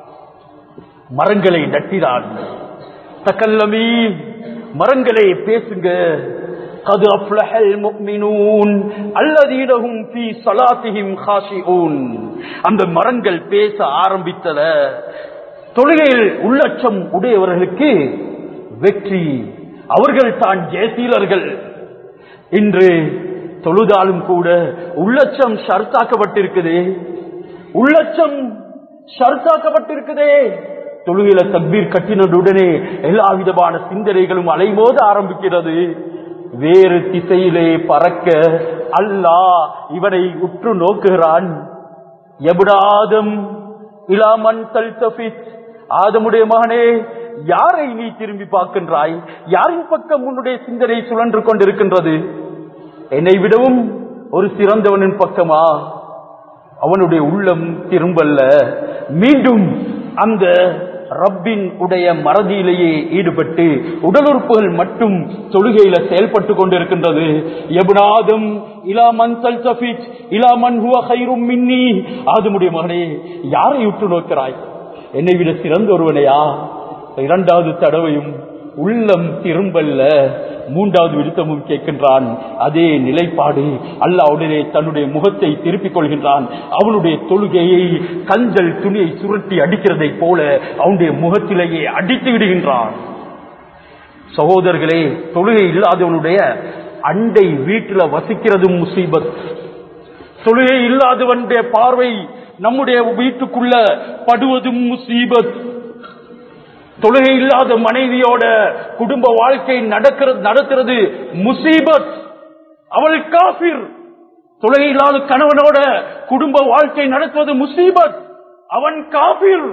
[SPEAKER 1] மரங்களை நட்டினான் தக்கல்லமி மரங்களே பேசுங்க கது அஃப்லஹல் முஃமினூன் அல்லதீனஹும் ஃபீ ஸலாத்திஹிம் காஷிஊன் அந்த மரங்கள் பேச ஆரம்பித்தல தொழுகையில் உள்ளச்சம் உடையவர்களுக்கு வெற்றி அவர்கள் தான் ஜெயசீலர்கள் இன்று தொழுதாலும் கூட உள்ளச்சம் ஷர்த்தாக்கப்பட்டிருக்குது உள்ளச்சம் ஷர்த்தாக்கப்பட்டிருக்குதே தொழுகையில தக்பீர் கட்டினதுடனே எல்லா விதமான சிந்தனைகளும் அலைமோத ஆரம்பிக்கிறது வேறு திசையிலே பறக்க அல்லாஹ் இவனை உற்று நோக்குகிறான் எபுடாதம் இலாமன் தல்தபித் ஆதமுடைய மகனே யாரை நீ திரும்பி பார்க்கின்றாய் யாரின் பக்கம் உன்னுடைய சிந்தனை சுழன்று கொண்டிருக்கின்றது என்னை விடவும் ஒரு சிறந்தவனின் பக்கமா அவனுடைய உள்ளம் திரும்பல்ல மீண்டும் அந்த ரப்பின் உடைய மறதியிலேயே ஈடுபட்டு உடல் உறுப்புகள் மட்டும் தொழுகையில செயல்பட்டு கொண்டிருக்கின்றது எபுனாதும் இலா மன் தல்தபித் இலா மன் ஹுவ கைரும் மின்னி ஆதமுடைய மகனே யாரை உற்று நோக்கிறாய் என்னை விட சிறந்த ஒருவனையா இரண்டாவது தடவையும் உள்ளம் திரும்பல்ல மூன்றாவது விருத்தமும் கேட்கின்றான் அதே நிலைப்பாடு அல்லாஹ் உடனே தன்னுடைய முகத்தை திருப்பிக் கொள்கின்றான் அவனுடைய தொழுகையை கஞ்சல் துணியை சுருட்டி அடிக்கிறதை போல அவனுடைய முகத்திலேயே அடித்து விடுகின்றான் சகோதரர்களே தொழுகை இல்லாதவனுடைய அண்டை வீட்டில் வசிக்கிறதும் முசீபத் தொழுகை இல்லாதவனுடைய பார்வை நம்முடைய வீட்டுக்குள்ள படுவதும் முசீபத் தொழுகை இல்லாத மனைவியோட குடும்ப வாழ்க்கை நடக்கிறது நடத்துறது முசீபத் அவள் காபிர் தொழுகை இல்லாத கணவனோட குடும்ப வாழ்க்கை நடத்துவது முசீபத் அவன் காபிர்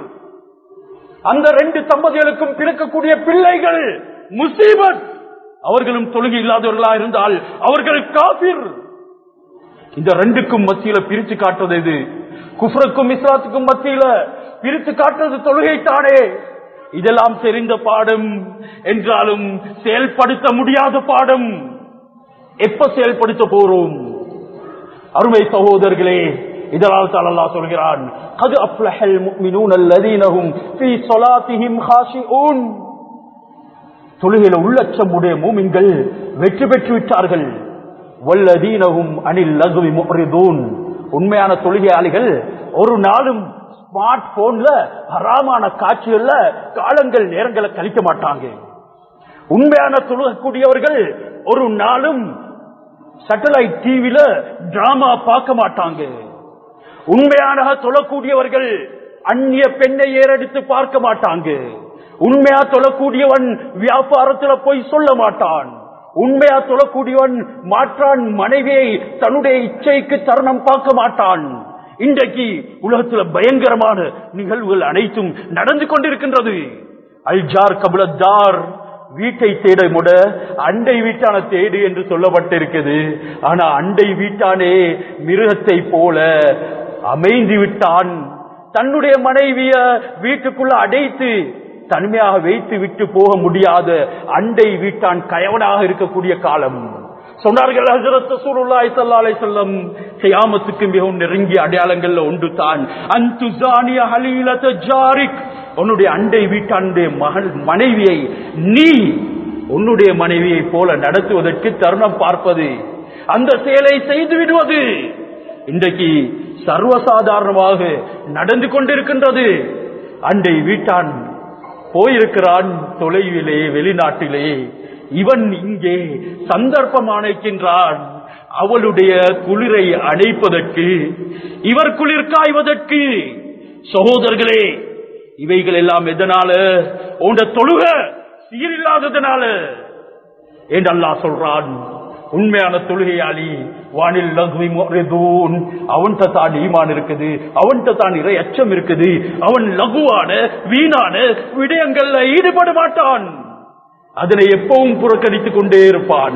[SPEAKER 1] அந்த ரெண்டு தம்பதிகளுக்கும் பிறக்கக்கூடிய பிள்ளைகள் முசீபத் அவர்களும் தொழுகை இல்லாதவர்களா இருந்தால் அவர்கள் காபிர் இந்த ரெண்டுக்கும் மத்தியில பிரித்து காட்டுவது இது குஃப்ருக்கும் இஸ்லாத்துக்கும் மத்தியில பிரித்து காட்டுறது தொழுகை தானே இதெல்லாம் தெரிந்த பாடம் என்றாலும் செயல்படுத்த முடியாத பாடம் எப்ப செயல்படுத்த போறோம் அருமை சகோதரர்களே இதனால் தான் அல்லாஹ் சொல்கிறான் அது அஃப்லஹல் முஃமினூன் அல்லதீனஹும் ஃபீ ஸலாத்திஹிம் காஷிஊன் தொழுகையில உள்ளச்சம் உடைய மூமின்கள் வெற்றி பெற்று விட்டார்கள் வல்லதீனஹும் அனில் லகுவி முஹ்ரிதூன் உண்மையான தொழுகையாளிகள் ஒரு நாளும் ஸ்மார்ட் போன்ல ஹராமான காட்சிகள்ல காலங்கள் நேரங்களை கழிக்க மாட்டாங்க உண்மையான தொழுகக்கூடியவர்கள் ஒரு நாளும் சேட்டலைட் டிவில டிராமா பார்க்க மாட்டாங்க உண்மையான தொழக்கூடியவர்கள் அந்நிய பெண்ணை ஏறெடுத்து பார்க்க மாட்டாங்க உண்மையா தொழக்கூடியவன் வியாபாரத்துல போய் சொல்ல மாட்டான் உண்மையா தொழக்கூடியவன் மாற்றான் மனைவியை தன்னுடைய இச்சைக்கு தருணம் பார்க்க மாட்டான் இன்றைக்கு உலகத்துல பயங்கரமான நிகழ்வுகள் அனைத்தும் நடந்து கொண்டிருக்கின்றது அல்ஜார் கபுலத்தார் வீட்டை தேட முட அண்டை வீட்டான தேடு என்று சொல்லப்பட்டிருக்குது ஆனா அண்டை வீட்டானே மிருகத்தை போல அமைந்து விட்டான் தன்னுடைய மனைவிய வீட்டுக்குள்ள அடைத்து தனிமையாக வைத்து விட்டு போக முடியாத அண்டை வீட்டான் கயவனாக இருக்கக்கூடிய காலம் சொன்னார்கள் ஹசரத் ரசூலுல்லாஹி ஸல்லல்லாஹு அலைஹி வஸல்லம் கியாமத்துக்கு மிகவும் நெருங்கிய அடையாளங்கள்ல ஒன்று தான் அன்துசானிய ஹலீலத ஜாரிக் உன்னுடைய அண்டை வீட்டாண்டு மகள் மனைவியை நீ உன்னுடைய மனைவியை போல நடத்துவதற்கு தருணம் பார்ப்பது அந்த செயலை செய்து விடுவது இன்றைக்கு சர்வசாதாரணமாக நடந்து கொண்டிருக்கின்றது அண்டை வீட்டான் போயிருக்கிறான் தொலைவிலே வெளிநாட்டிலே இவன் இங்கே சந்தர்ப்பம் அணைக்கின்றான் அவளுடைய குளிரை அணைப்பதற்கு இவர் குளிர் காய்வதற்கு சகோதரர்களே இவைகள் எல்லாம் எதனால உண்ட தொழுக சீரில்லாததுனால என்று அல்லாஹ் சொல்றான் உண்மையான தொழுகையாளி வானில் லகுவி முறைதூன் அவன்கிட்ட தான் ஈமான் இருக்குது அவன்கிட்ட தான் இறை அச்சம் இருக்குது அவன் லகுவான வீணான விடயங்கள்ல ஈடுபட மாட்டான் அதனை எப்பவும் புறக்கணித்துக் கொண்டே இருப்பான்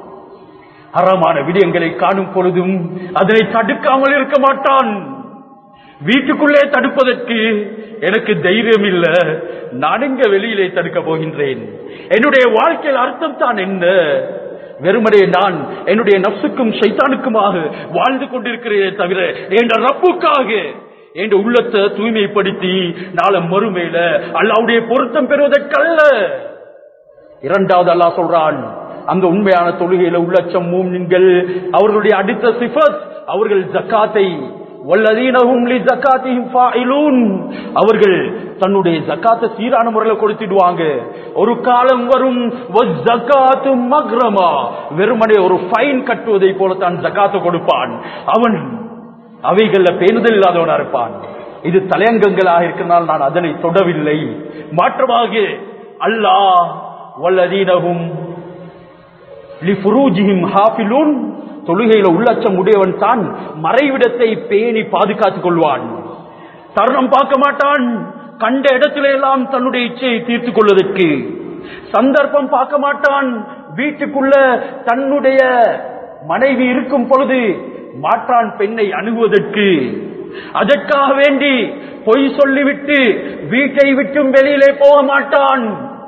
[SPEAKER 1] அறமான விடயங்களை காணும் பொழுதும் அதனை தடுக்காமல் இருக்க மாட்டான் வீட்டுக்குள்ளே தடுப்பதற்கு எனக்கு தைரியம் இல்ல நான் எங்க வெளியிலே தடுக்க போகின்றேன் என்னுடைய வாழ்க்கையில் அர்த்தம் தான் என்ன வெறுமனே நான் என்னுடைய நப்சுக்கும் சைத்தானுக்குமாக வாழ்ந்து கொண்டிருக்கிறேனே தவிர என்ற ரப்புக்காக என்ற உள்ளத்தை தூய்மைப்படுத்தி நாளை மறுமையில அல்லாவுடைய பொருத்தம் பெறுவதற்கல்ல இரண்டாவது அல்லாஹ் சொல்றான் அந்த உண்மையான தொழுகையில உள்ளச்சம் மூமின்கள் அவர்களுடைய அடுத்த சிஃபத் அவர்கள் ஜக்காத்தை வல்லதீனஹும் லி ஜக்காத்திஹிம் ஃபாயிலூன் அவர்கள் தன்னுடைய ஜக்காத்தை சீரான முறையில் கொடுத்துடுவாங்க ஒரு காலம் வரும் ஜக்காத்து மக்ரமா வெறுமனே ஒரு ஃபைன் கட்டுவதை போல தான் ஜக்காத்தை கொடுப்பான் அவன் அவைகள்ல பேணுதல் இல்லாதவனா இருப்பான் இது தலையங்கங்களாக இருக்கிறனால் நான் அதனை தொடவில்லை மாற்றமாக அல்லாஹ் வல்லதீனஹும் லிஃபுரூஜிஹிம் ஹாஃபிலூன் தொழுகையில உள்ளச்சம் உடையவன் தான் மறைவிடத்தை பேணி பாதுகாத்துக் கொள்வான் தருணம் பார்க்க மாட்டான் கண்ட இடத்தில எல்லாம் தன்னுடைய இச்சையை தீர்த்துக் கொள்வதற்கு சந்தர்ப்பம் பார்க்க மாட்டான் வீட்டுக்குள்ள தன்னுடைய மனைவி இருக்கும் பொழுது மாற்றான் பெண்ணை அணுகுவதற்கு அதற்காக வேண்டி பொய் சொல்லிவிட்டு வீட்டை விட்டும் வெளியிலே போக மாட்டான்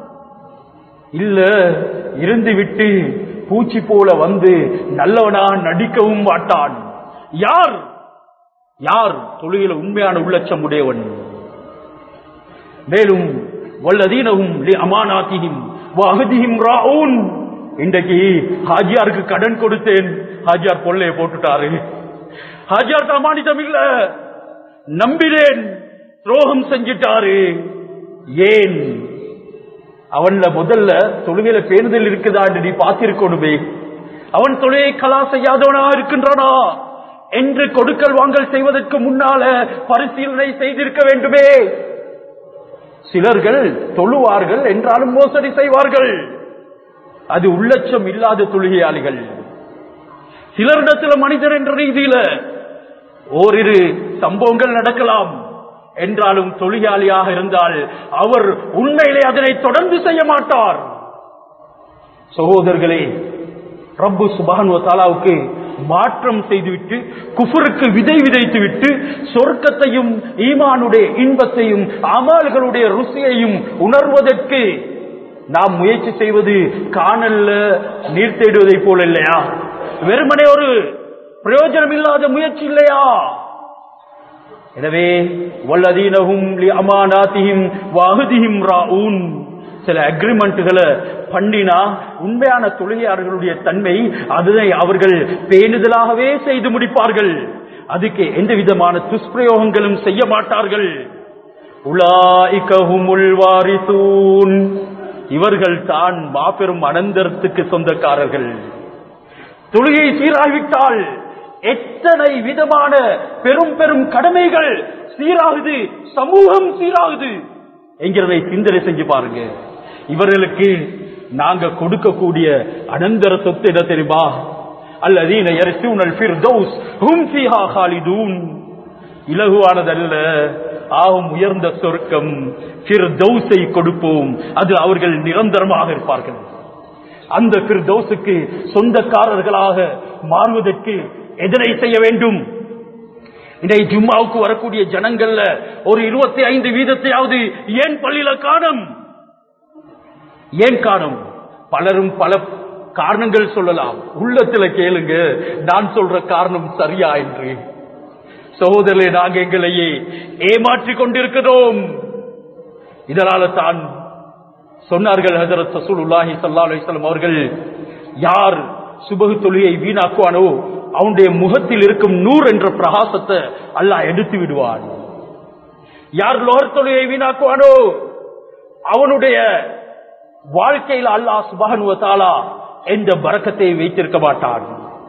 [SPEAKER 1] இல்ல இருந்து விட்டு பூச்சி போல வந்து நல்லவனா நடிக்கவும் மாட்டான் யார் யார் தொழுகையில உண்மையான உள்ளச்சம் உடையவன் மேலும் வல்லதீனவும் அமானாத்தியும் அகதியும் ராவுன் இன்றைக்கு ஹாஜியாருக்கு கடன் கொடுத்தேன் ஹாஜியார் கொள்ளைய போட்டுட்டாரு ஹாஜியார் அமானிதம் இல்ல நம்பினேன் துரோகம் செஞ்சிட்டாரு ஏன் அவன்ல முதல்ல தொழுகையில பேணுதல் இருக்குதா நீ பார்த்திருக்கணுமே அவன் தொழுகை கலா செய்யாதவனா இருக்கின்றானா என்று கொடுக்கல் வாங்கல் செய்வதற்கு முன்னால பரிசீலனை செய்திருக்க வேண்டுமே சிலர்கள் தொழுவார்கள் என்றாலும் மோசடி செய்வார்கள் அது உள்ளச்சம் இல்லாத தொழுகையாளிகள் சிலரிடத்தில் மனிதர் என்ற ரீதியில ஓரிரு சம்பவங்கள் நடக்கலாம் என்றாலும் தொழிலாளியாக இருந்தால் அவர் உண்மையிலே அதனை தொடர்ந்து செய்ய மாட்டார் சகோதரர்களே ரப்பு சுபான் தாலாவுக்கு மாற்றம் செய்துவிட்டு குஃபருக்கு விதை விதைத்து விட்டு சொர்க்கத்தையும் ஈமானுடைய இன்பத்தையும் அமால்களுடைய ருசியையும் உணர்வதற்கு நாம் முயற்சி செய்வது காணல்ல நீர் தேடுவதை போல இல்லையா வெறுமனே ஒரு பிரயோஜனம் இல்லாத முயற்சி இல்லையா எனவே வல்லதீனகும் அமானாத்தியும் வாகுதியும் ராவுன் சில அக்ரிமெண்ட்டுகளை பண்ணினா உண்மையான தொழிலாளர்களுடைய தன்மை அதனை அவர்கள் பேணுதலாகவே செய்து முடிப்பார்கள் அதுக்கு எந்த விதமான துஷ்பிரயோகங்களும் செய்ய மாட்டார்கள் உலாய்கஹுமுல் வாரிசூன் இவர்கள் தான் மாபெரும் அனந்தரத்துக்கு சொந்தக்காரர்கள் தொழுகை சீராகிவிட்டால் எத்தனை விதமான பெரும் பெரும் கடமைகள் சீராகுது சமூகம் சீராகுது என்கிறதை சிந்தனை செஞ்சு பாருங்க இவர்களுக்கு நாங்க கொடுக்கக்கூடிய அனந்தர சொத்து என்ன தெரியுமா அல்லதீன யரிசூனல் ஃபிர்தௌஸ் ஹும் ஃபீஹா காலிதூன் இலகுவானதல்ல ஆகும் உயர்ந்த சொர்க்கம் ஃபிர்தௌஸை கொடுப்போம் அது அவர்கள் நிரந்தரமாக இருப்பார்கள் அந்த ஃபிர்தௌஸுக்கு சொந்தக்காரர்களாக மாறுவதற்கு எதனை செய்ய வேண்டும் இன்றைய ஜும்மாவுக்கு வரக்கூடிய ஜனங்கள்ல ஒரு இருபத்தி ஐந்து வீதத்தையாவது ஏன் பள்ளியில காணும் ஏன் காணும் பலரும் பல காரணங்கள் சொல்லலாம் உள்ளத்துல கேளுங்க நான் சொல்ற காரணம் சரியா என்று சகோதரர்களே நாங்க எங்களையே ஏமாற்றிக் கொண்டிருக்கிறோம் இதனால தான் சொன்னார்கள் ஹசரத் ரசூலுல்லாஹி ஸல்லல்லாஹு அலைஹி வஸல்லம் அவர்கள் யார் சுபகு தொழுகை வீணாக்குவானோ அவனுடைய முகத்தில் இருக்கும் நூறு என்ற பிரகாசத்தை அல்லாஹ் எடுத்து விடுவான் யார் லோகர் தொழுகை வீணாக்குவானோ அவனுடைய வாழ்க்கையில் அல்லாஹ் சுபஹனுவ தாலா எந்த பறக்கத்தை வைத்திருக்க மாட்டான்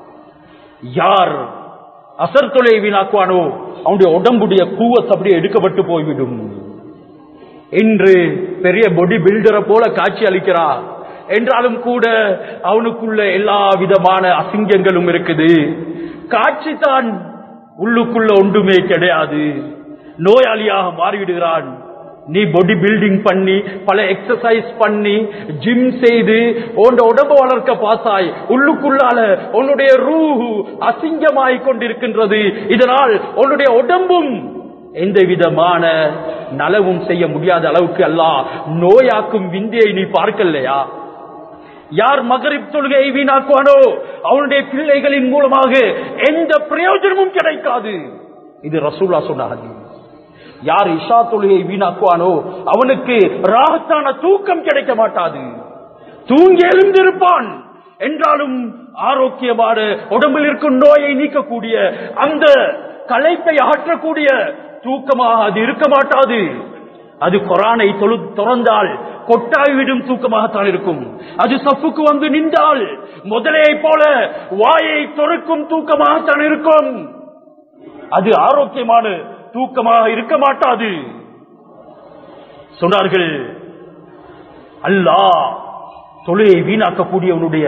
[SPEAKER 1] யார் அசர் தொலை வீணாக்குவானோ அவனுடைய உடம்புடைய கூவத் அப்படியே எடுக்கப்பட்டு போய்விடும் இன்று பெரிய பொடி பில்டரை போல காட்சி அளிக்கிறார் என்றாலும் கூட அவனுக்குள்ள எல்லா விதமான அசிங்கங்களும் இருக்குது காட்சி தான் உள்ளுக்குள்ள ஒன்றுமே கிடையாது நோயாளியாக மாறிவிடுகிறான் நீ பாடி பில்டிங் பண்ணி பல எக்ஸசைஸ் பண்ணி ஜிம் செய்து உன் உடம்பு வளர்க்க பார்த்தாய் உள்ளுக்குள்ளால உன்னுடைய ரூஹு அசிங்கமாய் கொண்டிருக்கின்றது இதனால் உன்னுடைய உடம்பும் எந்த விதமான நலவும் செய்ய முடியாத அளவுக்கு அல்லாஹ் நோயாக்கும் விந்தியை நீ பார்க்கலையா யார் மகரிப் தொழுகையை வீணாக்குவானோ அவனுடைய பிள்ளைகளின் மூலமாக எந்த பிரயோஜனமும் கிடைக்காது இது ரசூலா சொன்னார்கள் யார் இஷா தொழுகையை வீணாக்குவானோ அவனுக்கு ராகத்தான தூக்கம் கிடைக்க மாட்டாது தூங்கி எழுந்திருப்பான் என்றாலும் ஆரோக்கியமான உடம்பில் இருக்கும் நோயை நீக்கக்கூடிய அந்த களைப்பை அகற்றக்கூடிய தூக்கமாக அது இருக்க மாட்டாது அது கொரானை தொழு திறந்தால் கொட்டாய்விடும் தூக்கமாகத்தான் இருக்கும் அது சப்புக்கு வந்து நின்றால் முதலையை போல வாயை தொறுக்கும் தூக்கமாகத்தான் இருக்கும் அது ஆரோக்கியமான தூக்கமாக இருக்க மாட்டாது சொன்னார்கள் அல்லாஹ் தொழிலை வீணாக்கக்கூடியவனுடைய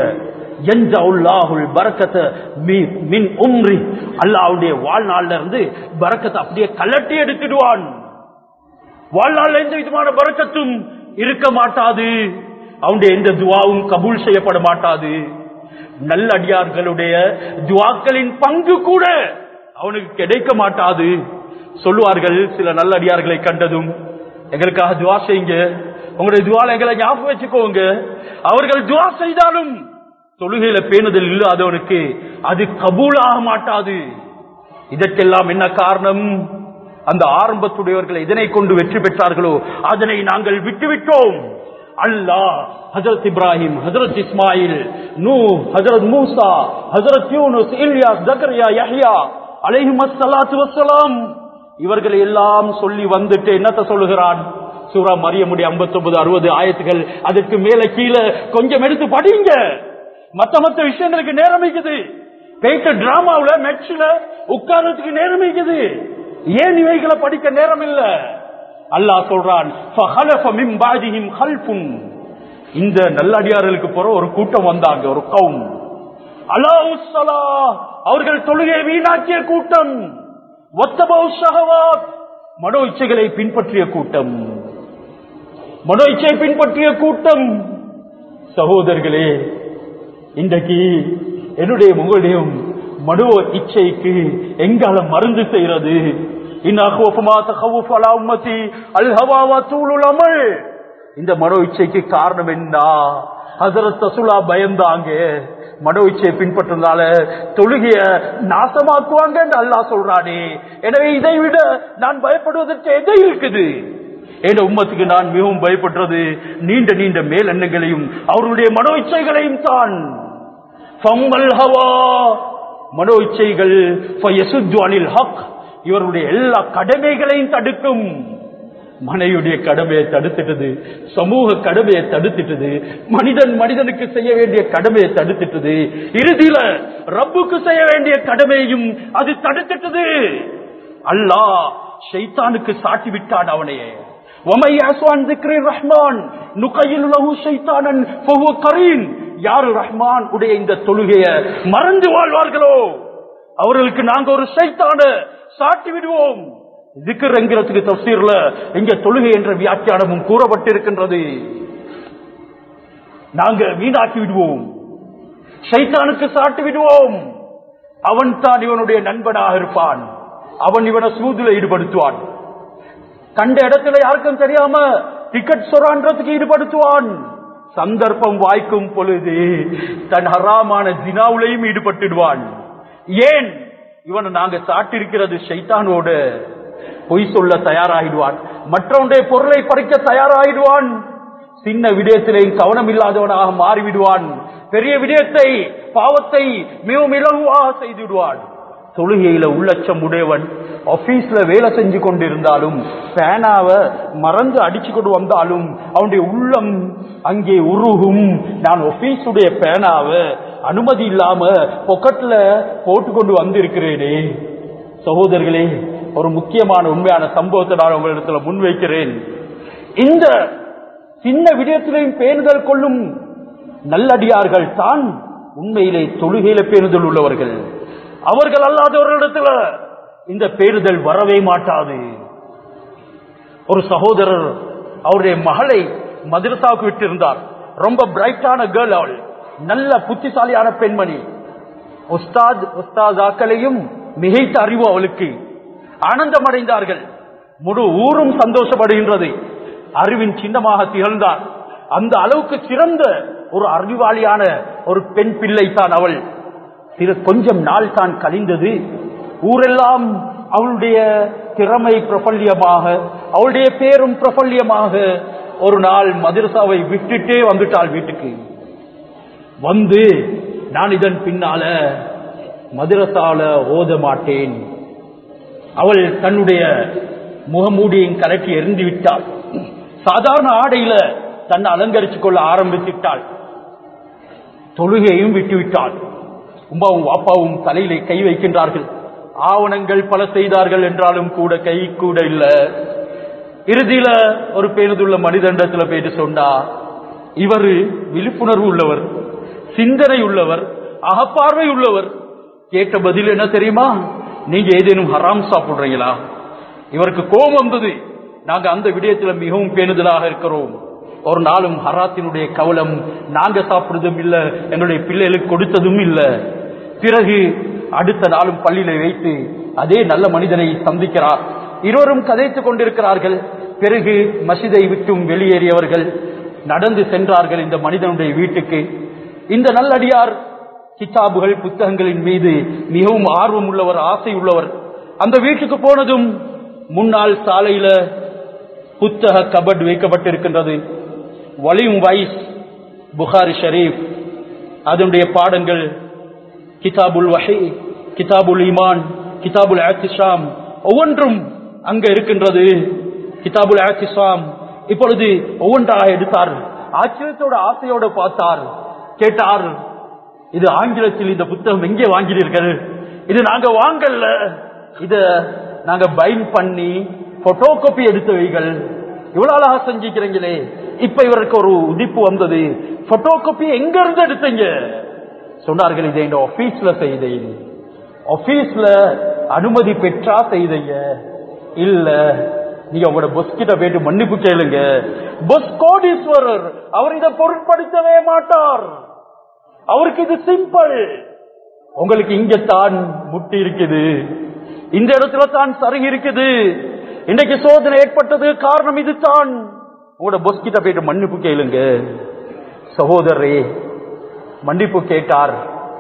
[SPEAKER 1] மின் உம்ரி அல்லாவுடைய வாழ்நாள்ல இருந்து பறக்கத்தை அப்படியே கலட்டி எடுத்துடுவான் வாழ்நாள் எந்த விதமான பறக்கத்தும் இருக்க மாட்டாது அவனுடைய எந்த துவாவும் கபூல் செய்யப்பட மாட்டாது நல்லடியார்களுடைய துவாக்களின் பங்கு கூட அவனுக்கு கிடைக்க மாட்டாது சொல்லுவார்கள் சில நல்லடியார்களை கண்டதும் எங்களுக்காக துவா செய்யுங்க உங்களுடைய துவால எங்களை ஞாபகம் வச்சுக்கோங்க அவர்கள் துவா செய்தாலும் தொழுகையில பேணுதல் இல்லாதவனுக்கு அது கபூலாக மாட்டாது இதற்கெல்லாம் என்ன காரணம் அந்த ஆரம்பத்துடையவர்கள் இதனை கொண்டு வெற்றி பெற்றார்களோ அதனை நாங்கள் விட்டுவிட்டோம் அல்லாஹ் ஹசரத் இப்ராஹிம் ஹசரத் இஸ்மாயில் நூ ஹசரத் மூசா ஹசரத் யூனுஸ் இல்யாஸ் ஜக்கரியா யஹ்யா அலைஹிம் அஸ்ஸலாத்து வஸ்ஸலாம் இவர்களை எல்லாம் சொல்லி வந்துட்டு என்னத்த சொல்லுகிறான் சூரா மரியமுடைய 59 அறுபது ஆயத்துகள் அதற்கு மேல கீழே கொஞ்சம் எடுத்து படிங்க மத்த மத்த விஷயங்களுக்கு நேரம் இருக்குது பேய்த்த டிராமாவுல மெட்ஸ்ல உட்கார்றதுக்கு நேரம் இருக்குது ஏன் இவைகளை படிக்க நேரம் இல்ல அல்லாஹ் சொல்றான் "ஃபஹலஃப மின் பாதிஹிம் ஹல்ஃபுன்." இந்த நல்லடியார்களுக்கு போற ஒரு கூட்டம் வந்தாங்க ஒரு கவுன் அலாவுசலா அவர்கள் தொழுகை வீணாக்கிய கூட்டம் ஒத்தபவு ஷஹவாத் மனோ இச்சைகளை பின்பற்றிய கூட்டம் மனோ இச்சை பின்பற்றிய கூட்டம் சகோதரர்களே இன்றைக்கு என்னுடைய உங்களுடைய மனோ இச்சைக்கு எங்கால மருந்து செய்யறது இந்த மனோ இச்சைக்கு காரணம் என்ன ஹசரத் தசுலா பயந்தாங்க மனோ இச்சையை பின்பற்றதால தொழுகைய நாசமாக்குவாங்க அல்லாஹ் சொல்றானே எனவே இதை விட நான் பயப்படுவதற்கு எது இருக்குது என் உம்மத்துக்கு நான் மிகவும் பயப்படுறது நீண்ட நீண்ட மேல் எண்ணங்களையும் அவருடைய மனோ இச்சைகளையும் தான் ஃபம்மல் ஹவா மனோ இச்சைகள் ஃபயசுத்து அனில் ஹக் இவருடைய எல்லா கடமைகளையும் தடுக்கும் மனையுடைய கடமையை தடுத்துட்டது சமூக கடமையை தடுத்துட்டது மனிதன் மனிதனுக்கு செய்ய வேண்டிய கடமையை தடுத்துட்டது இறுதியில ரப்புக்கு செய்ய வேண்டிய கடமையும் அது தடுத்துட்டது அல்லாஹ் ஷைத்தானுக்கு சாட்டி விட்டான் அவனையே وَمَن يَعْصُ عَن ذِكْرِ الرَّحْمَنِ نُقَيِّضْ لَهُ شَيْطَانًا فَهُوَ قَرِينٌ யார் ரஹ்மான் உடைய இந்த தொழுகைய மறந்து வாழ்வார்களோ அவர்களுக்கு நாங்க ஒரு சைத்தான சாட்டி விடுவோம் திக்கர் என்கிறதுக்கு தப்சீர்ல இங்க தொழுகை என்ற வியாக்கியானமும் கூறப்பட்டிருக்கின்றது நாங்க வீணாக்கி விடுவோம் சைத்தானுக்கு சாட்டி விடுவோம் அவன் தான் இவனுடைய நண்பனாக இருப்பான் அவன் இவனை சூதுல ஈடுபடுத்துவான் கண்ட இடத்துல யாருக்கும் தெரியாம டிக்கெட் சொரான்றதுக்கு ஈடுபடுத்துவான் சந்தர்ப்பம் வாய்க்கும் பொழுது தன் ஹராமான ஜினாவுலையும் ஈடுபட்டுடுவான் ஏன் இவனை நாங்க சாட்டிருக்கிறது ஷைத்தானோடு பொய் சொல்ல தயாராகிடுவான் மற்றவனுடைய பொருளை பறிக்க தயாராகிடுவான் சின்ன விடயத்திலேயும் கவனம் இல்லாதவனாக மாறிவிடுவான் பெரிய விடயத்தை பாவத்தை மிகவும் இலகுவாக செய்து விடுவான் தொழுகையில உள்ளச்சம் உடையவன் ஆபீஸ்ல வேலை செஞ்சு கொண்டிருந்தாலும் பேனாவை மறந்து அடிச்சு கொண்டு வந்தாலும் அவனுடைய உள்ளம் அங்கே உருகும் நான் ஆபீஸுடைய பேனாவை அனுமதி இல்லாம பொக்கெட்ல போட்டு கொண்டு வந்திருக்கிறேனே சகோதரர்களே ஒரு முக்கியமான உண்மையான சம்பவத்தை நான் உங்களிடத்துல முன்வைக்கிறேன் இந்த சின்ன விடயத்திலையும் பேணுதல் கொள்ளும் நல்லடியார்கள் தான் உண்மையிலே தொழுகையில பேணுதல் உள்ளவர்கள் அவர்கள் அல்லாதவர்களிடத்துல இந்த பேருதல் வரவே மாட்டாது ஒரு சகோதரர் அவருடைய மகளை மதுரசாவுக்கு விட்டிருந்தார் ரொம்ப பிரைட்டான கேர்ள் அவள் நல்ல புத்திசாலியான பெண்மணி உஸ்தாத் உஸ்தாதாக்களையும் மிகைத்த அறிவு அவளுக்கு ஆனந்தம் அடைந்தார்கள் முழு ஊரும் சந்தோஷப்படுகின்றது அறிவின் சின்னமாக திகழ்ந்தார் அந்த அளவுக்கு சிறந்த ஒரு அறிவாளியான ஒரு பெண் பிள்ளை தான் அவள் சிறு கொஞ்சம் நாள் தான் கழிந்தது ஊரெல்லாம் அவளுடைய திறமை பிரபல்யமாக அவளுடைய பேரும் பிரபல்யமாக ஒரு நாள் மதுரசாவை விட்டுட்டே வந்துட்டாள் வீட்டுக்கு வந்து நான் இதன் பின்னால மதுரசால ஓத மாட்டேன் அவள் தன்னுடைய முகமூடியின் கலட்டி எரிந்து விட்டாள் சாதாரண ஆடையில தன்னை அலங்கரித்துக் கொள்ள ஆரம்பித்துவிட்டாள் தொழுகையும் விட்டுவிட்டாள் உமாவும் வாப்பாவும் தலையிலே கை வைக்கின்றார்கள் ஆவணங்கள் பல செய்தார்கள் என்றாலும் கூட கை கூட இல்ல இறுதியில ஒரு பேருதுள்ள மனிதண்டத்துல போயிட்டு சொன்னா இவர் விழிப்புணர்வு உள்ளவர் சிந்தனை உள்ளவர் அகப்பார்வை உள்ளவர் கேட்ட பதில் என்ன தெரியுமா நீங்க ஏதேனும் ஹராம் சாப்பிடுறீங்களா இவருக்கு கோபம் வந்தது நாங்க அந்த விடயத்துல மிகவும் பேணுதலாக இருக்கிறோம் ஒரு நாளும் ஹராத்தினுடைய கவலம் நாங்க சாப்பிடுறதும் இல்ல எங்களுடைய பிள்ளைகளுக்கு கொடுத்ததும் இல்ல பிறகு அடுத்த நாளும் பள்ளியில வைத்து அதே நல்ல மனிதனை சந்திக்கிறார் இருவரும் கதைத்துக் கொண்டிருக்கிறார்கள் பிறகு மசிதை விட்டும் வெளியேறியவர்கள் நடந்து சென்றார்கள் இந்த மனிதனுடைய வீட்டுக்கு இந்த நல்லடியார் கிதாபுகள் புத்தகங்களின் மீது மிகவும் ஆர்வம் உள்ளவர் ஆசை உள்ளவர் அந்த வீட்டுக்கு போனதும் முன்னாள் சாலையில புத்தக கபட் வைக்கப்பட்டிருக்கின்றது வலியும் வைஸ் புகாரி ஷரீப் அதனுடைய பாடங்கள் கிதாபுல் வஹி கிதாபுல் ஈமான் கிதாபுல் ஆத்திஷாம் ஒவ்வொன்றும் அங்க இருக்கின்றது கிதாபுல் ஆத்திஷாம் இப்பொழுது ஒவ்வொன்றாக எடுத்தார் ஆச்சரியத்தோட ஆசையோட பார்த்தார் கேட்டார் இது ஆங்கிலத்தில் இந்த புத்தகம் எங்கே வாங்கினீர்கள் இது நாங்க வாங்கல இத நாங்க பைன் பண்ணி போட்டோ காப்பி எடுத்தவைகள் இவ்வளவு அழகா செஞ்சுக்கிறீங்களே இப்ப இவருக்கு ஒரு உதிப்பு வந்தது போட்டோ காப்பி எங்க இருந்து எடுத்தீங்க சொன்னார்கள் இதை இந்த ஆபீஸ்ல செய்தேன் ஆபீஸ்ல அனுமதி பெற்றா செய்தீங்க இல்ல நீங்க உங்களோட பொஸ் கிட்ட போயிட்டு மன்னிப்பு கேளுங்க பொஸ் கோடீஸ்வரர் அவர் இதை பொருட்படுத்தவே மாட்டார் அவருக்கு இது சிம்பிள் உங்களுக்கு இங்கத்தான் முட்டி இருக்குது இந்த இடத்துல தான் சருகி இருக்குது இன்னைக்கு சோதனை ஏற்பட்டது காரணம் இதுதான் உங்களோட பொஸ் கிட்ட போயிட்டு மன்னிப்பு கேளுங்க சகோதரரே மன்னிப்பு கேட்டார்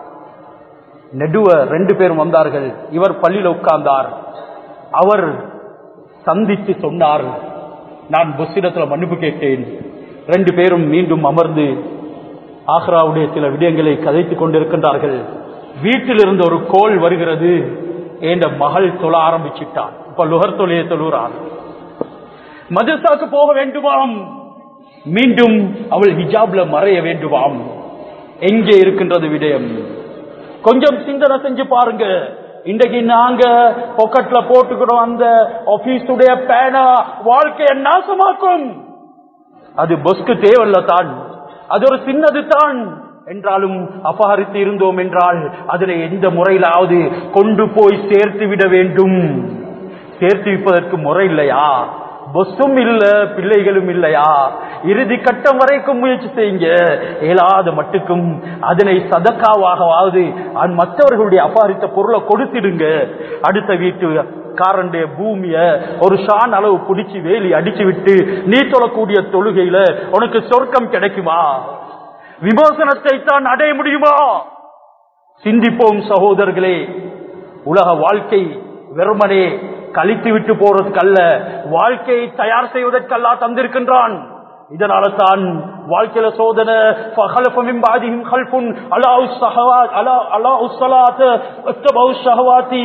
[SPEAKER 1] நெடுவ ரெண்டு பேரும் வந்தார்கள் இவர் பள்ளியில உட்கார்ந்தார் அவர் சந்தித்து சொன்னார் நான் பொஸ்ஸிடத்துல மன்னிப்பு கேட்டேன் ரெண்டு பேரும் மீண்டும் அமர்ந்து ஆக்ராவுடைய சில விடயங்களை கதைத்துக் கொண்டிருக்கின்றார்கள் வீட்டில் இருந்து ஒரு கோல் வருகிறது என்ற மகள் தொழ ஆரம்பிச்சிட்டான் இப்ப லுகர் தொழிலை தொழுகிறான் மதசாக்கு போக வேண்டுமாம் மீண்டும் அவள் ஹிஜாப்ல மறைய வேண்டுமாம் எங்கே இருக்கின்றது விடயம் கொஞ்சம் சிந்தனை செஞ்சு பாருங்க இன்றைக்கு நாங்க பொக்கெட்ல போட்டுக்கிறோம் அந்த ஆபீஸுடைய பேனா வாழ்க்கையை நாசமாக்கும் அது பொஸ்க்கு தேவையில்ல தான் அது ஒரு சின்னது தான் என்றாலும் அபகரித்து இருந்தோம் என்றால் அதில் எந்த முறையிலாவது கொண்டு போய் சேர்த்து விட வேண்டும் சேர்த்து வைப்பதற்கு முறை இல்லையா பொஸ்ஸும் இல்ல பிள்ளைகளும் இல்லையா இறுதி கட்டம் வரைக்கும் முயற்சி செய்யுங்க இயலாத மட்டுக்கும் அதனை சதக்காவாகவாவது மற்றவர்களுடைய அபாரித்த பொருளை கொடுத்திடுங்க அடுத்த வீட்டு காரண்டிய பூமிய ஒரு ஷான் அளவு பிடிச்சு வேலி அடிச்சு விட்டு நீ தொழக்கூடிய தொழுகையில உனக்கு சொர்க்கம் கிடைக்குமா விமோசனத்தை தான் அடைய முடியுமா சிந்திப்போம் சகோதரர்களே உலக வாழ்க்கை வெறுமனே கழித்து விட்டு போறதுக்கல்ல வாழ்க்கையை தயார் செய்வதற்கல்லா தந்திருக்கின்றான் இதனால தான் வாழ்க்கையில சோதனை ஃபஹலஃபமின் பாதிஹிம் ஹல்ஃபுன் அலாஉ ஸஹவாத் அலா அலாஉ ஸலாத் வத்தபஉ ஷஹவாத்தி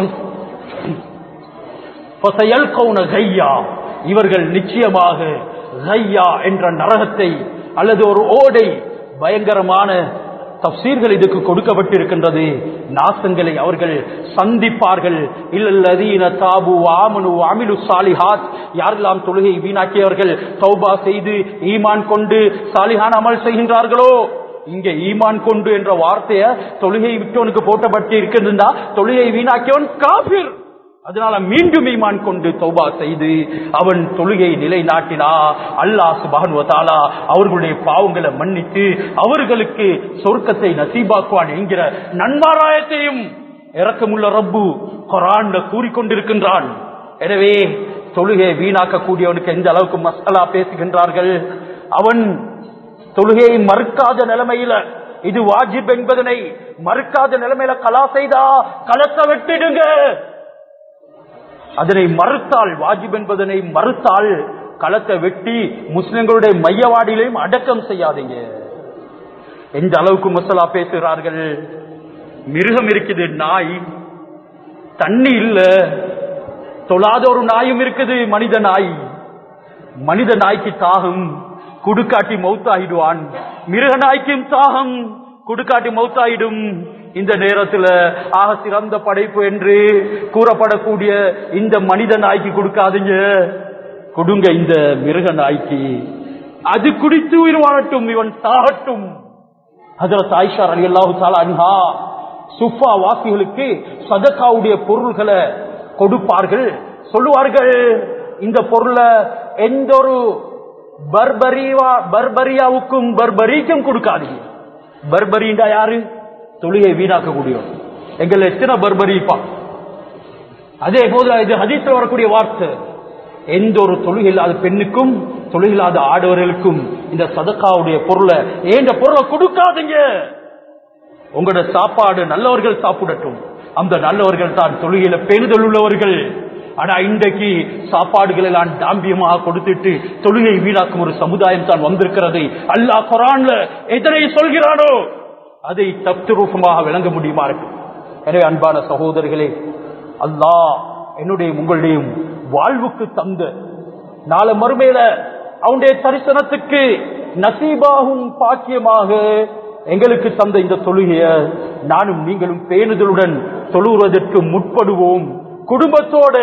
[SPEAKER 1] ஃபஸயல்கௌன கையா இவர்கள் நிச்சயமாக கையா என்ற நரகத்தை அல்லது ஒரு ஓடை பயங்கரமான தப்சீர்கள் இதுக்கு கொடுக்கப்பட்டிருக்கின்றது நாசங்களை அவர்கள் சந்திப்பார்கள் இல்லல்லதீன தாபு ஆமனு அமிலு சாலிஹாத் யாரெல்லாம் தொழுகை வீணாக்கியவர்கள் தௌபா செய்து ஈமான் கொண்டு சாலிஹான் அமல் செய்கின்றார்களோ இங்க ஈமான் கொண்டு என்ற வார்த்தைய தொழுகை விட்டவனுக்கு போட்டப்பட்டு இருக்கின்றா தொழுகை வீணாக்கியவன் காபிர் அதனால மீண்டும் ஈமான் கொண்டு தௌபா செய்து அவன் தொழுகை நிலைநாட்டினா அல்லாஹ் சுபானுவதாலா அவர்களுடைய பாவங்களை மன்னித்து அவர்களுக்கு சொர்க்கத்தை நசீபாக்குவான் என்கிற நன்மாராயத்தையும் இறக்கமுள்ள ரப்பு கொரான்ல கூறிக்கொண்டிருக்கின்றான் எனவே தொழுகை வீணாக்கக்கூடியவனுக்கு எந்த அளவுக்கு மசாலா பேசுகின்றார்கள் அவன் தொழுகையை மறுக்காத நிலைமையில இது வாஜிப் என்பதனை மறுக்காத நிலைமையில கலா செய்தா களத்தை வெட்டிடுங்க அதனை மறுத்தால் வாஜிப் என்பதனை மறுத்தால் களத்தை வெட்டி முஸ்லிம்களுடைய மையவாடியிலையும் அடக்கம் செய்யாதீங்க எந்த அளவுக்கு மசாலா பேசுகிறார்கள் மிருகம் இருக்குது நாய் தண்ணி இல்ல தொழாத ஒரு நாயும் இருக்குது மனித நாய் மனித நாய்க்கு தாகம் குடுக்காட்டி மௌத்தாயிடுவான் மிருக நாய்க்கும் தாகம் குடுக்காட்டி மௌத்தாயிடும் இந்த நேரத்தில் ஆக சிறந்த படைப்பு என்று கூறப்படக்கூடிய இந்த மனித நாய்க்கு கொடுக்காதீங்க கொடுங்க இந்த மிருக நாய்க்கு அது குடித்து உயிர் வாழட்டும் இவன் சாகட்டும் அதில் சாய்ஷார் அலி அல்லாஹு அன்ஹா சுஃபா வாசிகளுக்கு சதக்காவுடைய பொருள்களை கொடுப்பார்கள் சொல்லுவார்கள் இந்த பொருளை எந்த ஒரு பர்பரியா பர்பரியாவுக்கும் பர்பரிக்கும் கொடுக்காதீங்க பர்பரிண்டா யாரு தொழுகை வீணாக்கக்கூடியவர் எங்கள் எத்தனை பர்பரிப்பா அதே போது இது ஹதீஸ்ல வரக்கூடிய வார்த்தை எந்த ஒரு தொழுகை இல்லாத பெண்ணுக்கும் தொழுகை இல்லாத ஆடவர்களுக்கும் இந்த சதக்காவுடைய பொருளை ஏந்த பொருளை கொடுக்காதீங்க உங்களோட சாப்பாடு நல்லவர்கள் சாப்பிடட்டும் அந்த நல்லவர்கள் தான் தொழுகையில பெறுதல் உள்ளவர்கள் ஆனா இன்றைக்கு சாப்பாடுகள் எல்லாம் தாம்பியமாக கொடுத்துட்டு தொழுகை வீணாக்கும் ஒரு சமுதாயம் தான் வந்திருக்கிறது அல்லாஹ் குரான்ல எதனை சொல்கிறானோ அதை தப்து ரூபமாக விளங்க முடியுமா இருக்கு எனவே அன்பான சகோதரர்களே அல்லாஹ் என்னுடைய உங்களுடையும் வாழ்வுக்கு தந்த நாளை மறுமையில அவனுடைய தரிசனத்துக்கு நசீபாகும் பாக்கியமாக எங்களுக்கு தந்த இந்த தொழுகைய நானும் நீங்களும் பேணுதலுடன் தொழுவதற்கு முற்படுவோம் குடும்பத்தோட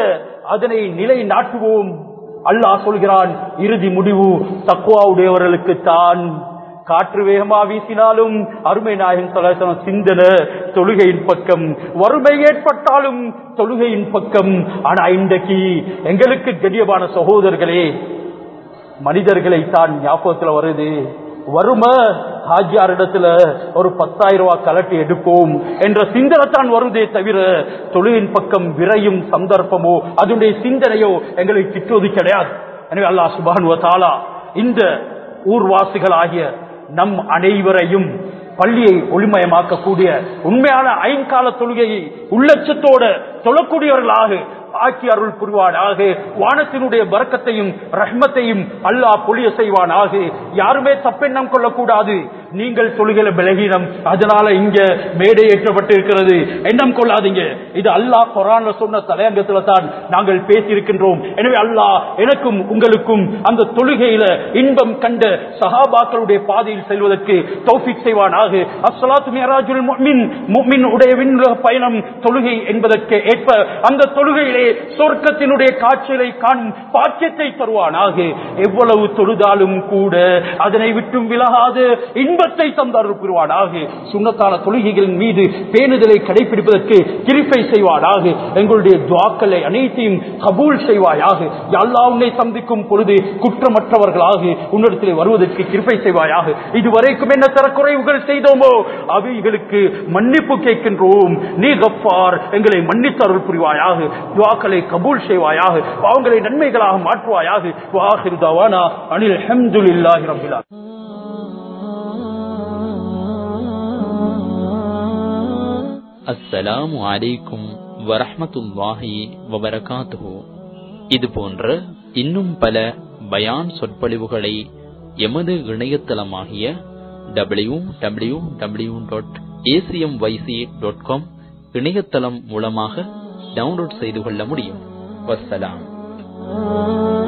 [SPEAKER 1] அதனை நிலை நாட்டுவோம் அல்லாஹ் சொல்கிறான் இறுதி முடிவு தக்குவாவுடையவர்களுக்கு தான் காற்று வேகமா வீசினாலும் அருமை நாயகன் சொல்லாசன சிந்தன தொழுகையின் பக்கம் வறுமை ஏற்பட்டாலும் தொழுகையின் பக்கம் ஆனா இன்றைக்கு எங்களுக்கு கண்ணியமான சகோதரர்களே மனிதர்களை தான் ஞாபகத்தில் வருது வறுமை ஹாஜியார் இடத்துல ஒரு பத்தாயிரம் ரூபாய் கலட்டி எடுப்போம் என்ற சிந்தனை தான் வருதே தவிர தொழிலின் பக்கம் விரையும் சந்தர்ப்பமோ அதனுடைய சிந்தனையோ எங்களை திட்டுவது கிடையாது எனவே அல்லாஹ் சுபானுவ தாலா இந்த ஊர்வாசிகளாகிய நம் அனைவரையும் பள்ளியை ஒளிமயமாக்கக்கூடிய உண்மையான ஐங்கால தொழுகையை உள்ளச்சத்தோட தொழக்கூடியவர்களாக ஆக்கி அருள் புரிவானாக வானத்தினுடைய பறக்கத்தையும் ரஹ்மத்தையும் அல்லாஹ் பொழிய செய்வானாக யாருமே தப்பெண்ணம் கொள்ளக்கூடாது நீங்கள் தொழுகிற பலகீனம் அதனால இங்க மேடை ஏற்றப்பட்டிருக்கிறது எண்ணம் கொள்ளாதீங்க இது அல்லாஹ் குரான்ல சொன்ன தலையங்கத்துல தான் நாங்கள் பேசியிருக்கின்றோம் எனவே அல்லாஹ் எனக்கும் உங்களுக்கும் அந்த தொழுகையில இன்பம் கண்ட சஹாபாக்களுடைய பாதையில் செல்வதற்கு தௌஃபிக் செய்வானாக அஸ்ஸலாத்து மியராஜுல் முஃமின் முஃமின் உடைய விண்ணுலக பயணம் தொழுகை என்பதற்கு ஏற்ப அந்த தொழுகையிலே சொர்க்கத்தினுடைய காட்சிகளை காணும் பாக்கியத்தை தருவானாக எவ்வளவு தொழுதாலும் கூட அதனை விட்டும் விலகாது இன்பத்தை தந்தருள் புரிவானாக சுண்ணத்தான தொழுகைகளின் மீது பேணுதலை கடைபிடிப்பதற்கு கிருப்பை செய்வானாக எங்களுடைய துவாக்களை அனைத்தையும் கபூல் செய்வாயாக எல்லா உன்னை சந்திக்கும் பொழுது குற்றமற்றவர்களாக உன்னிடத்தில் வருவதற்கு கிருப்பை செய்வாயாக இதுவரைக்கும் என்ன தரக்குறைவுகள் செய்தோமோ அவைகளுக்கு மன்னிப்பு கேட்கின்றோம் நீ கப்பார் எங்களை மன்னித்து அருள் புரிவாயாக துவாக்களை கபூல் செய்வாயாக பாவங்களை நன்மைகளாக மாற்றுவாயாக வாஹிர் தவானா அனில் அல்ஹம்துலில்லாஹி ரப்பில் ஆலமீன்
[SPEAKER 2] அஸ்ஸலாமு அலைக்கும் வரஹ்மத்துல்லாஹி வபரகாத்துஹு இது போன்ற இன்னும் பல பயான் சொற்பொழிவுகளை எமது இணையதளமாகிய W W W dot ACM YC dot com இணையதளம் மூலமாக டவுன்லோட் செய்து கொள்ள முடியும் வஸ்ஸலாம்